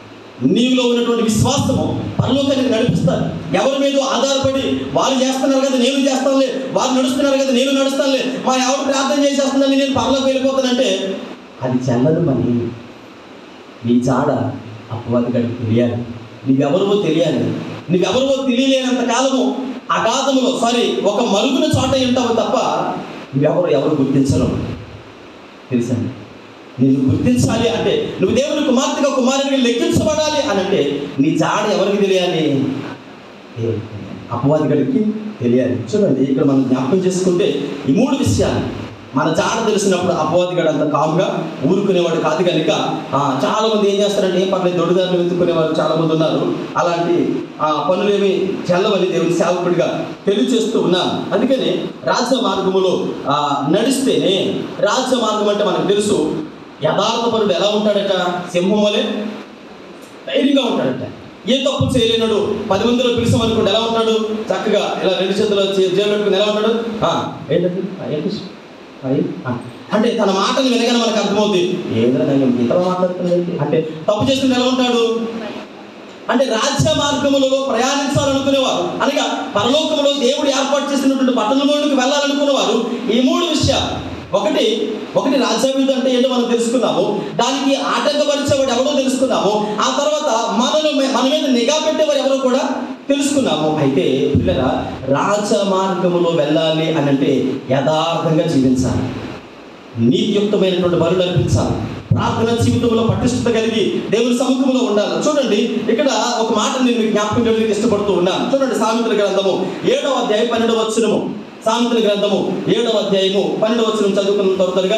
నీలో ఉన్నటువంటి విశ్వాసము పరలోకానికి నడిపిస్తారు ఎవరి మీద ఆధారపడి వాళ్ళు చేస్తున్నారు కదా నేను చేస్తానులే వాళ్ళు నడుస్తున్నారు కదా నేను నడుస్తానులే మా ఎవరు ప్రార్థన చేసేస్తుందని నేను పరలోకి వెళ్ళిపోతానంటే అది చెల్లదు పని నీ జాడ అపవాది గడికి తెలియాలి నీవెవరివో తెలియాలి నీవెవరివో తెలియలేనంత కాలము అగాధములో సారీ ఒక మరుగున చోట ఉంటావు తప్ప నువ్వెవరు ఎవరు గుర్తించరు తెలుసండి నేను గుర్తించాలి అంటే నువ్వు దేవుని కుమార్తెగా కుమారుడిగా లెక్కించబడాలి అని అంటే నీ జాడ ఎవరికి తెలియాలి దేవునికి తెలియాలి. అపవాది గడికి తెలియాలి చూడండి ఇక్కడ మనం జ్ఞాపకం చేసుకుంటే ఈ మూడు విషయాలు మన జాడ తెలిసినప్పుడు అపవాది గడు అంత కామ్గా ఊరుకునేవాడు కాదు కనుక ఆ, చాలా మంది ఏం చేస్తారంటే ఏం పర్లేదు దొడిదారులు వెతుక్కునేవారు చాలా మంది ఉన్నారు అలాంటి ఆ, పనులేమి చెల్లవని దేవుని సేవకుడిగా తెలియచేస్తూ ఉన్నాను అందుకని రాజ్య మార్గములో ఆ, నడిస్తేనే రాజ్య మార్గం అంటే మనకు తెలుసు యథార్థపరుడు ఎలా ఉంటాడట సింహం వలె ధైర్యంగా ఉంటాడట ఏ తప్పు చేయలేనాడు పది మందిలో పిలిచామనుకోండి ఎలా ఉంటాడు చక్కగా ఇలా రెండు చేతులు జేబు పెట్టుకుని ఎలా ఉంటాడు ఆ, ఏంటండి ఆ, ఏంటి అయ్యి, ఆ. అంటే తన మాటలు వినగానే మనకు అర్థమవుతుంది ఏదైనా నేను ఇంతలో మాట్లాడుతుంది అంటే తప్పు చేస్తుంటే ఎలా ఉంటాడు అంటే రాజ్య మార్గములలో ప్రయాణించాలనుకునేవారు అనగా పరలోకములో దేవుడు ఏర్పాటు చేసినటువంటి పట్టణంలోనికి వెళ్ళాలనుకునేవారు ఈ మూడు విషయాలు ఒకటి ఒకటి రాజ్యాభివృద్ధి అంటే ఏంటో మనం తెలుసుకున్నాము దానికి ఆటంకపరిచేవాడు ఎవడో తెలుసుకున్నాము ఆ తర్వాత మనలో మన మీద నిఘా పెట్టేవారు ఎవరో కూడా తెలుసుకున్నాము అయితే పిల్లల రాజ మార్గములో వెళ్ళాలి అని అంటే యథార్థంగా జీవించాలి నీతియుక్తమైనటువంటి బరులు అర్పించాలి ప్రార్థన జీవితంలో పటిష్టత కలిగి దేవుని సముఖంలో ఉండాలి చూడండి ఇక్కడ ఒక మాట నేను మీకు జ్ఞాపకం చేయడానికి ఇష్టపడుతూ ఉన్నాను చూడండి సామెతల గ్రంథము ఏడవ అధ్యాయం పన్నెండవ వచనము సామెతల గ్రంథము ఏడవ అధ్యాయము పన్నెండవ వచనం చదువుకున్న త్వర త్వరగా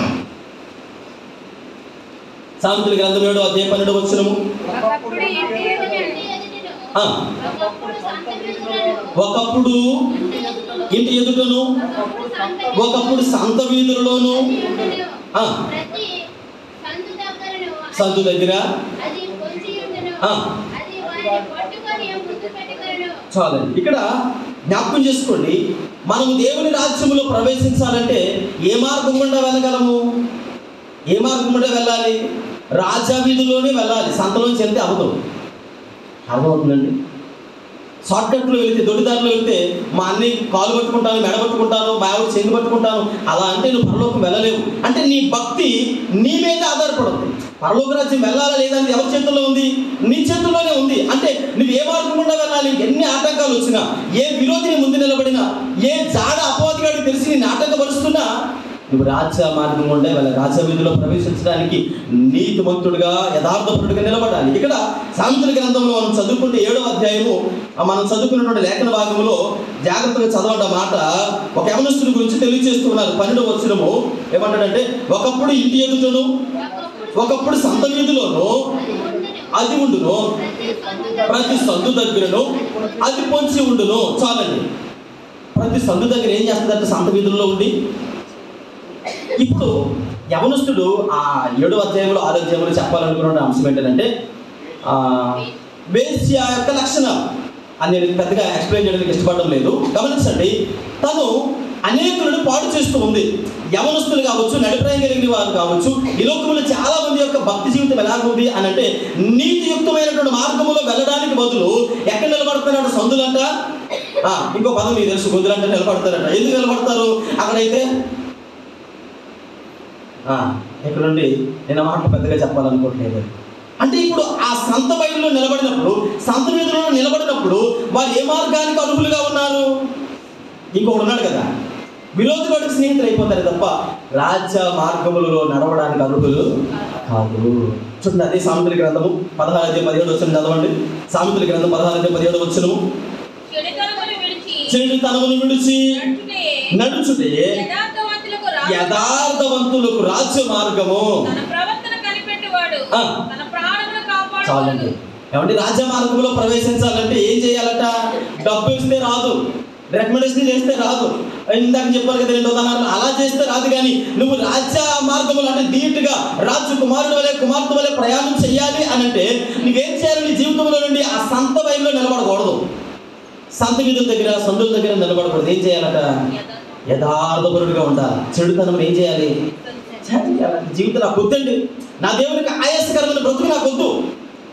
సామెతల గ్రంథం ఏడవ అధ్యాయం పన్నెండవ వచనము ఒకప్పుడు ఇంటి ఎదుట ఆ, ఒకప్పుడు సంత వీధులలో, ఒకప్పుడు ఇంటి ఎదుటను, ఇంటి ఎదుటను ఒకప్పుడు సంత ఒకప్పుడు సంత వీధులలోను వీధులలో, ఆ, ప్రతి సందు దగ్గరను సంతు దగ్గర అది పొంచి ఉండును. ఆ. అది వారిని పట్టుకొని ముద్దు పెట్టుకొనును. చాలండి ఇక్కడ జ్ఞాపకం చేసుకోండి మనము దేవుని రాజ్యములో ప్రవేశించాలంటే ఏ మార్గం గుండా వెళ్ళగలము ఏ మార్గం గుండా వెళ్ళాలి రాజా వీధిలోనే వెళ్ళాలి సంతలోంచి వెళ్తే అవ్వదు అర్థమవుతుందండి షార్ట్ కట్లో వెళ్తే దొడ్డిదారిలో వెళ్తే మా అన్ని కాలు పట్టుకుంటాను మెడ పట్టుకుంటాను మా ఆవిడ చేతి పట్టుకుంటాను అలా అంటే నువ్వు పరలోకం వెళ్ళలేవు అంటే నీ భక్తి నీ మీద ఆధారపడుతుంది పరలోక రాజ్యం వెళ్ళాలా లేదా అనేది ఎవరి చేతుల్లో ఉంది నీ చేతుల్లోనే ఉంది అంటే నువ్వు ఏ మార్గం గుండా వెళ్ళాలి ఎన్ని ఆటంకాలు వచ్చినా ఏ విరోధిని ముందు నిలబడినా ఏ జాడ అపవాదిగాడు తెలిసి నేను ఆటంకపరుస్తున్నా నువ్వు రాజ్య మార్గం గుండా వెళ్ళ రాజ్య వీధిలో ప్రవేశించడానికి నీతిమంతుడుగా యథార్థపరుడుగా నిలబడాలి ఇక్కడ సామెతల గ్రంథంలో మనం చదువుకుంటే ఏడో అధ్యాయము ఆ మనం చదువుకున్నటువంటి లేఖన భాగంలో జాగ్రత్తగా చదవడం మాట ఒక యవనస్తుని గురించి తెలియజేస్తూ ఉన్నారు పన్నెండు వచ్చినము ఏమంటాడంటే ఒకప్పుడు ఇంటి ఎదుటను ఒకప్పుడు ఒకప్పుడు సంత వీధిలోను అది ఉండును. అది ఉండును ప్రతి సందు ప్రతి సందు దగ్గరను అది పొంచి ఉండును చాలండి ప్రతి సందు దగ్గర ఏం చేస్తుందంటే సంత వీధుల్లో ఉండి ఇప్పుడు యవనస్తుడు ఆ ఏడో అధ్యాయంలో ఆరో అధ్యాయంలో చెప్పాలనుకున్న అంశం ఏంటంటే ఆ, వేశ్య యొక్క లక్షణం అని నేను పెద్దగా ఎక్స్ప్లెయిన్ చేయడానికి ఇష్టపడడం లేదు గమనించండి తను అనేకులను పాడు చేస్తూ ఉంది యవనస్తులు కావచ్చు నడిప్రాయం కలిగిన వారు కావచ్చు ఈ లోకంలో చాలా మంది యొక్క భక్తి జీవితం ఎలా ఉంది అని అంటే నీతియుక్తమైనటువంటి మార్గంలో వెళ్ళడానికి బదులు ఎక్కడ నిలబడుతున్నాడు సందులంట ఆ, ఇంకో పదం మీకు తెలుసు గొంతులంటే నిలబడతారట ఎందుకు నిలబడతారు అక్కడైతే ఆ, ఇక్కడ నుండి నేను ఆ మాటలు పెద్దగా చెప్పాలనుకోవట్లేదు అంటే ఇప్పుడు ఆ సంత బయలులో నిలబడినప్పుడు సంత వీధిలో నిలబడినప్పుడు వారు ఏ మార్గానికి అర్హులుగా ఉన్నారు ఇంకొకడు ఉన్నాడు కదా విరోధి వాడికి స్నేహితులు అయిపోతారు తప్ప రాజ్య మార్గములలో నడవడానికి అర్హులు కాదు చూడండి అదే సామెతల గ్రంథము పదహారు అధ్యాయం పదిహేడు వచ్చిన చదవండి సామెతల గ్రంథం పదహారు అధ్యాయం పదిహేడు వచ్చినము చెడుతనమును విడిచి చెడు తనమును విడిచి నడుచుటే నడుచుటే యథార్థవంతులకు రాజు యథార్థవంతులకు రాజ్య మార్గము తన ప్రవర్తన కనిపెట్టువాడు ఆ. తన ప్రాణమును చాలండి కాపాడువాడు ఏమంటే రాజ్య మార్గంలో ప్రవేశించాలంటే ఏం చేయాలట డబ్బు ఇస్తే రాదు రికమెండేషన్ చేస్తే రాదు ఇందాక చెప్పారు కదా రెండు ఉదాహరణలు అలా చేస్తే రాదు కానీ నువ్వు రాజ్య మార్గములు అంటే ధీటుగా రాజు కుమారుడు వలె కుమార్తె వలె ప్రయాణం చేయాలి అని అంటే నువ్వేం చేయాలి నీ జీవితంలో నుండి ఆ సంత బయలులో నిలబడకూడదు సంత వీధుల దగ్గర సందుల దగ్గర నిలబడకూడదు ఏం చేయాలట యథార్థపరుడిగా ఉండాలి చెడుతనం ఏం చేయాలి చేయాలి. జీవితం నాకు వద్దండి నా దేవునికి ఆయాసకరమైన బ్రతుకు నాకు వద్దు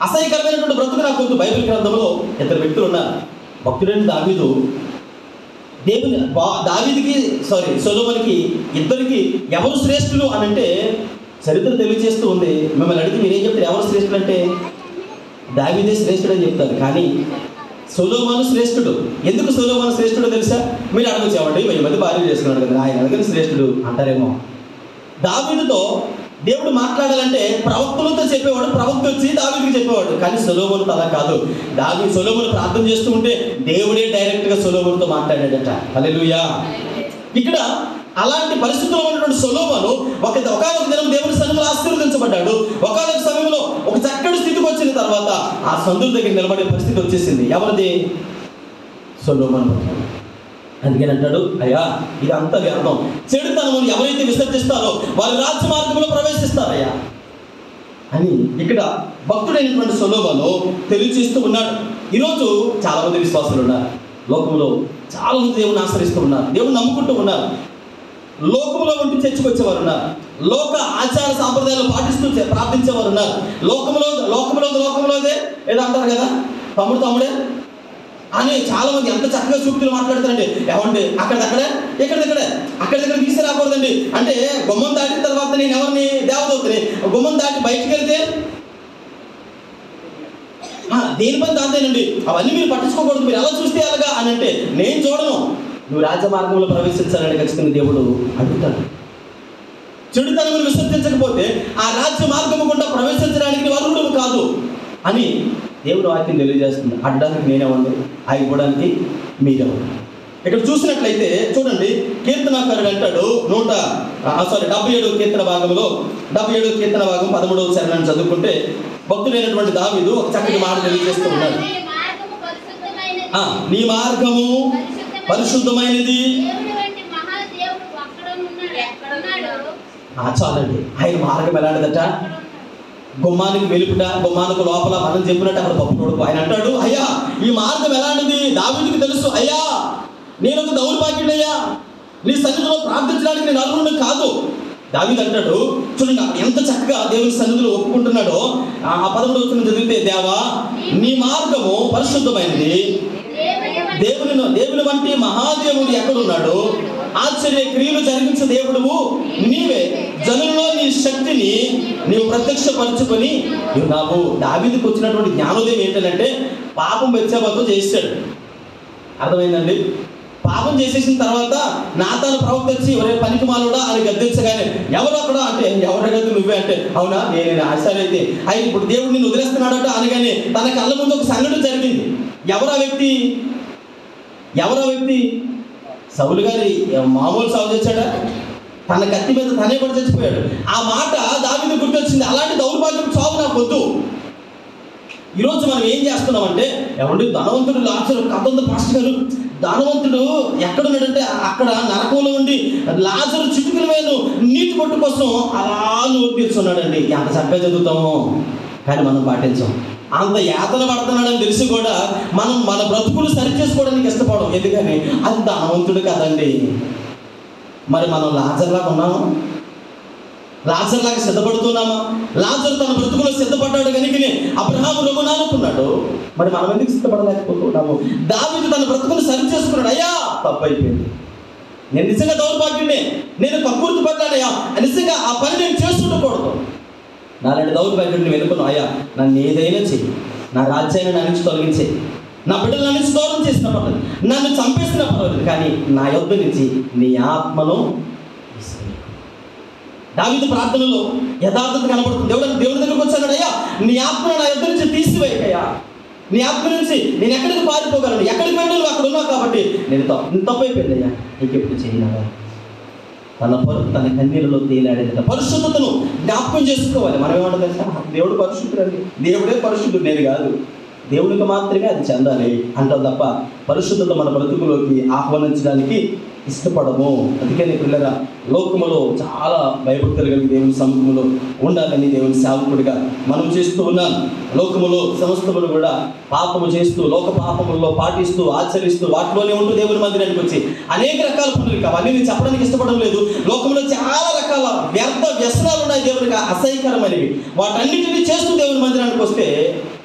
అసహ్యకరమైనటువంటి బ్రతుకు నాకు వద్దు బైబిల్ గ్రంథంలో ఇద్దరు వ్యక్తులు ఉన్నారు భక్తుడైన దావీదు దేవుని బా- దావీదికి సారీ సొలోమన్కి ఇద్దరికి ఎవరు శ్రేష్ఠులు అని అంటే చరిత్ర తెలియజేస్తూ ఉంది మిమ్మల్ని అడిగి మీరేం చెప్తారు ఎవరు శ్రేష్ఠులు అంటే దావీదే శ్రేష్ఠుడు అని చెప్తారు కానీ సొలోమాను శ్రేష్ఠుడు ఎందుకు సొలోమాను శ్రేష్ఠుడు తెలుసా మీరు అడగచ్చు ఏమండి వెయ్యి మంది భార్య చేసుకున్నాడు కదా ఆయన అడగని శ్రేష్ఠుడు అంటారేమో దావీదుతో దేవుడు మాట్లాడాలంటే ప్రవక్తలతో చెప్పేవాడు ప్రవక్త వచ్చి దావీదికి చెప్పేవాడు కానీ సొలోమోను అలా కాదు దావి సొలోమోను ప్రార్థన చేస్తూ ఉంటే దేవుడే డైరెక్ట్ గా సొలోమోనుతో మాట్లాడాడట హల్లెలూయా ఇక్కడ అలాంటి పరిస్థితుల్లో ఉన్నటువంటి సొలోమోను ఒక ఒకనొక దినం దేవుని సన్నిధిలో ఆశీర్వదించబడ్డాడు ఒకనొక సమయంలో ఒక చక్కటి స్థితికి వచ్చిన తర్వాత ఆ సందుల దగ్గర నిలబడే పరిస్థితి వచ్చేసింది ఎవరిది సొలోమోను అందుకని అంటాడు అయ్యా ఇది అంత వ్యర్థం చెడుతనమును ఎవరైతే విసర్జిస్తారో వారి రాజ్య మార్గంలో ప్రవేశిస్తారయ్యా అని ఇక్కడ భక్తుడైనటువంటి సొలోమను తెలియచేస్తూ ఉన్నాడు ఈరోజు చాలా మంది విశ్వాసులు ఉన్నారు లోకంలో చాలా మంది దేవుని ఆశ్రయిస్తూ ఉన్నారు దేవుని నమ్ముకుంటూ ఉన్నారు లోకంలో ఉండి చర్చకు వచ్చేవారు ఉన్నారు లోక ఆచార సాంప్రదాయాలు పాటిస్తూ చే- ప్రార్థించేవారు ఉన్నారు లోకంలో లోకంలో లోకంలోదే ఏదో అంటారు కదా తమ్ముడు తమ్ముడే అని చాలా మంది ఎంత చక్కగా సూక్తులు మాట్లాడతారండి ఏమండి అక్కడక్కడే ఎక్కడిదక్కడే అక్కడిదక్కడ తీసుకురాకూడదండి అంటే గుమ్మం దాటిన తర్వాత నేను ఎవరిని దేవదూతని గుమ్మం దాటి బయటికి వెళ్తే ఆ, దేని పని దాంతేనండి అవన్నీ మీరు పట్టించుకోకూడదు మీరు ఎలా చూస్తే అలాగా అని అంటే నేను చూడను నువ్వు రాజ్య మార్గంలో ప్రవేశించాలని ఖచ్చితంగా దేవుడు అడుగుతాడు చెడుతనమును విసర్జించకపోతే ఆ రాజ్య మార్గము గుండా ప్రవేశించడానికి నువ్వు అర్హుడు కాదు అని దేవుడు వాక్యం తెలియజేస్తుంది అడ్డానికి నేనేమండి ఆగిపోవడానికి మీరేమండి ఇక్కడ చూసినట్లయితే చూడండి కీర్తనాకారుడు అంటాడు నూట సారీ డెబ్బై ఏడు కీర్తన భాగంలో డెబ్బై ఏడు కీర్తన భాగం పదమూడవ చరణాన్ని చదువుకుంటే భక్తుడైనటువంటి దావీదు ఒక చక్కటి మాట తెలియజేస్తూ ఉన్నాడు నీ మార్గము పరిశుద్ధమైనది. ఆ, నీ మార్గము పరిశుద్ధమైనది దేవుని వంటి మహాదేవుడు అక్కడ ఉన్నాడు. ఉన్నాడు. ఆ, చాలండి ఆయన మార్గం ఎలాంటిదట గుమ్మానికి వెలుపుట గుమ్మానికి లోపల మనం చెప్పినట్టు అక్కడ పప్పు కొడుకు ఆయన అంటాడు అయ్యా ఈ మార్గం ఎలాంటిది దావీదుకి తెలుసు అయ్యా నేను ఒక దౌర్భాగ్యుడయ్యా నీ సన్నిధిలో ప్రార్థించడానికి నేను అర్హుడిని కాదు దావీదు అంటాడు చూడండి అక్కడ ఎంత చక్కగా దేవుని సన్నిధిలో ఒప్పుకుంటున్నాడో ఆ పదమూడు వచ్చిన చదివితే దేవా నీ మార్గము పరిశుద్ధమైనది దేవుని వంటి దేవుని దేవుని వంటి మహాదేవుడు ఎక్కడున్నాడు ఆశ్చర్య క్రియలు జరిగించే దేవుడువు నీవే జనుల్లో నీ శక్తిని నీవు ప్రత్యక్షపరచుకొని ఉన్నావు దావీదికి వచ్చినటువంటి జ్ఞానోదయం ఏంటంటే పాపం వెచ్చబతో చేశాడు అర్థమైందండి పాపం చేసేసిన తర్వాత నాతాను ప్రవక్త వచ్చి ఎవరే పనికి మాలోడా అని గద్దించగానే ఎవరు అక్కడ అంటే ఎవరి గద్దు నువ్వే అంటే అవునా నేను ఆశ్చర్యైతే ఆయన ఇప్పుడు దేవుడు నిన్ను వదిలేస్తున్నాడట అనగానే తన కళ్ళ ముందు ఒక సంఘటన జరిగింది ఎవరా వ్యక్తి ఎవరా వ్యక్తి సౌలు గారి మామూలు సాగు చేశాడా తన కత్తి మీద తనే పడి చచ్చిపోయాడు ఆ మాట దావిది గుర్తొచ్చింది అలాంటి దౌర్భాగ్యం చావు నాకు వద్దు ఈరోజు మనం ఏం చేస్తున్నామంటే ఏమండి ధనవంతుడు లాజరు కథ ఉంది పాస్టర్ గారు ధనవంతుడు ఎక్కడున్నాడంటే అక్కడ నరకంలో ఉండి లాజరు చిటుకుల మీద నీటి పట్టు కోసం అలా నోరు తీర్చున్నాడండి ఎంత చక్కగా చదువుతామో కానీ మనం పాటించాం అంత యాతన పడుతున్నాడని తెలిసి కూడా మనం మన బ్రతుకులు సరి చేసుకోవడానికి ఇష్టపడం ఎందుకని అది ధనవంతుడు కదండి మరి మనం లాజర్లాగా ఉన్నాము లాజర్ లాగా సిద్ధపడుతున్నామా లాజర్ తన బ్రతుకులో సిద్ధపడ్డాడు కనుక అబ్రహాము రఘున అనుకున్నాడు మరి మనం ఎందుకు సిద్ధపడలేకపోతున్నాము దావిది తన బ్రతుకును సరి చేసుకున్నాడు అయ్యా తప్పు అయిపోయింది నేను నిజంగా దౌర్భాగ్యుడినే నేను కక్కుర్తి పడ్డానయ్యా నిజంగా ఆ పని నేను చేస్తుండకూడదు నాలాంటి దౌర్భాగ్యుడిని వెనుకున్నావు అయ్యా నన్ను ఏదైనా చెయ్యి నా రాజ్యాన్ని నా నుంచి తొలగించే నా బిడ్డలు నా నుంచి దూరం చేసిన పర్లేదు నన్ను చంపేసిన పర్వాలేదు కానీ నా యొద్ద నుంచి నీ ఆత్మను తీసివేయకు. దావీదు ప్రార్థనలో యథార్థత కనబడుతుంది దేవుడు దేవుడి దగ్గరకు వచ్చాడు అయ్యా నీ ఆత్మను నా యొద్ద నుంచి తీసివేయకయ్యా నీ ఆత్మ నుంచి నేను ఎక్కడికి పారిపోగలను ఎక్కడికి వెళ్ళి నువ్వు అక్కడ ఉన్నావు కాబట్టి నేను తప్పు నేను తప్పు అయిపోయిందయ్యా నీకు ఎప్పుడు చేయనావా తన పరు తన కన్నీళ్ళలో తేలాడేదట పరిశుద్ధతను జ్ఞాపకం చేసుకోవాలి మనం ఏమన్నా తెలుసా దేవుడు పరిశుద్ధుడు అండి దేవుడే పరిశుద్ధుడు నేను కాదు దేవునికి మాత్రమే అది చెందాలి అంటాం తప్ప పరిశుద్ధత మన బ్రతుకులోకి ఆహ్వానించడానికి ఇష్టపడము అందుకని పిల్లల లోకములో చాలా భయభక్తులు కలిగి దేవుని సముఖంలో ఉండాలని దేవుని సేవకుడిగా మనం చేస్తూ ఉన్నాం లోకములో సమస్తములు కూడా పాపము చేస్తూ లోక పాపముల్లో పాటిస్తూ ఆచరిస్తూ వాటిలోనే ఉంటూ దేవుని మందిరానికి వచ్చి అనేక రకాల పనులు కావు అన్ని నేను చెప్పడానికి ఇష్టపడడం లేదు లోకంలో చాలా రకాల వ్యర్థ వ్యసనాలు ఉన్నాయి దేవునికి అసహ్యకరమైనవి వాటన్నిటిని చేస్తూ దేవుని మందిరానికి వస్తే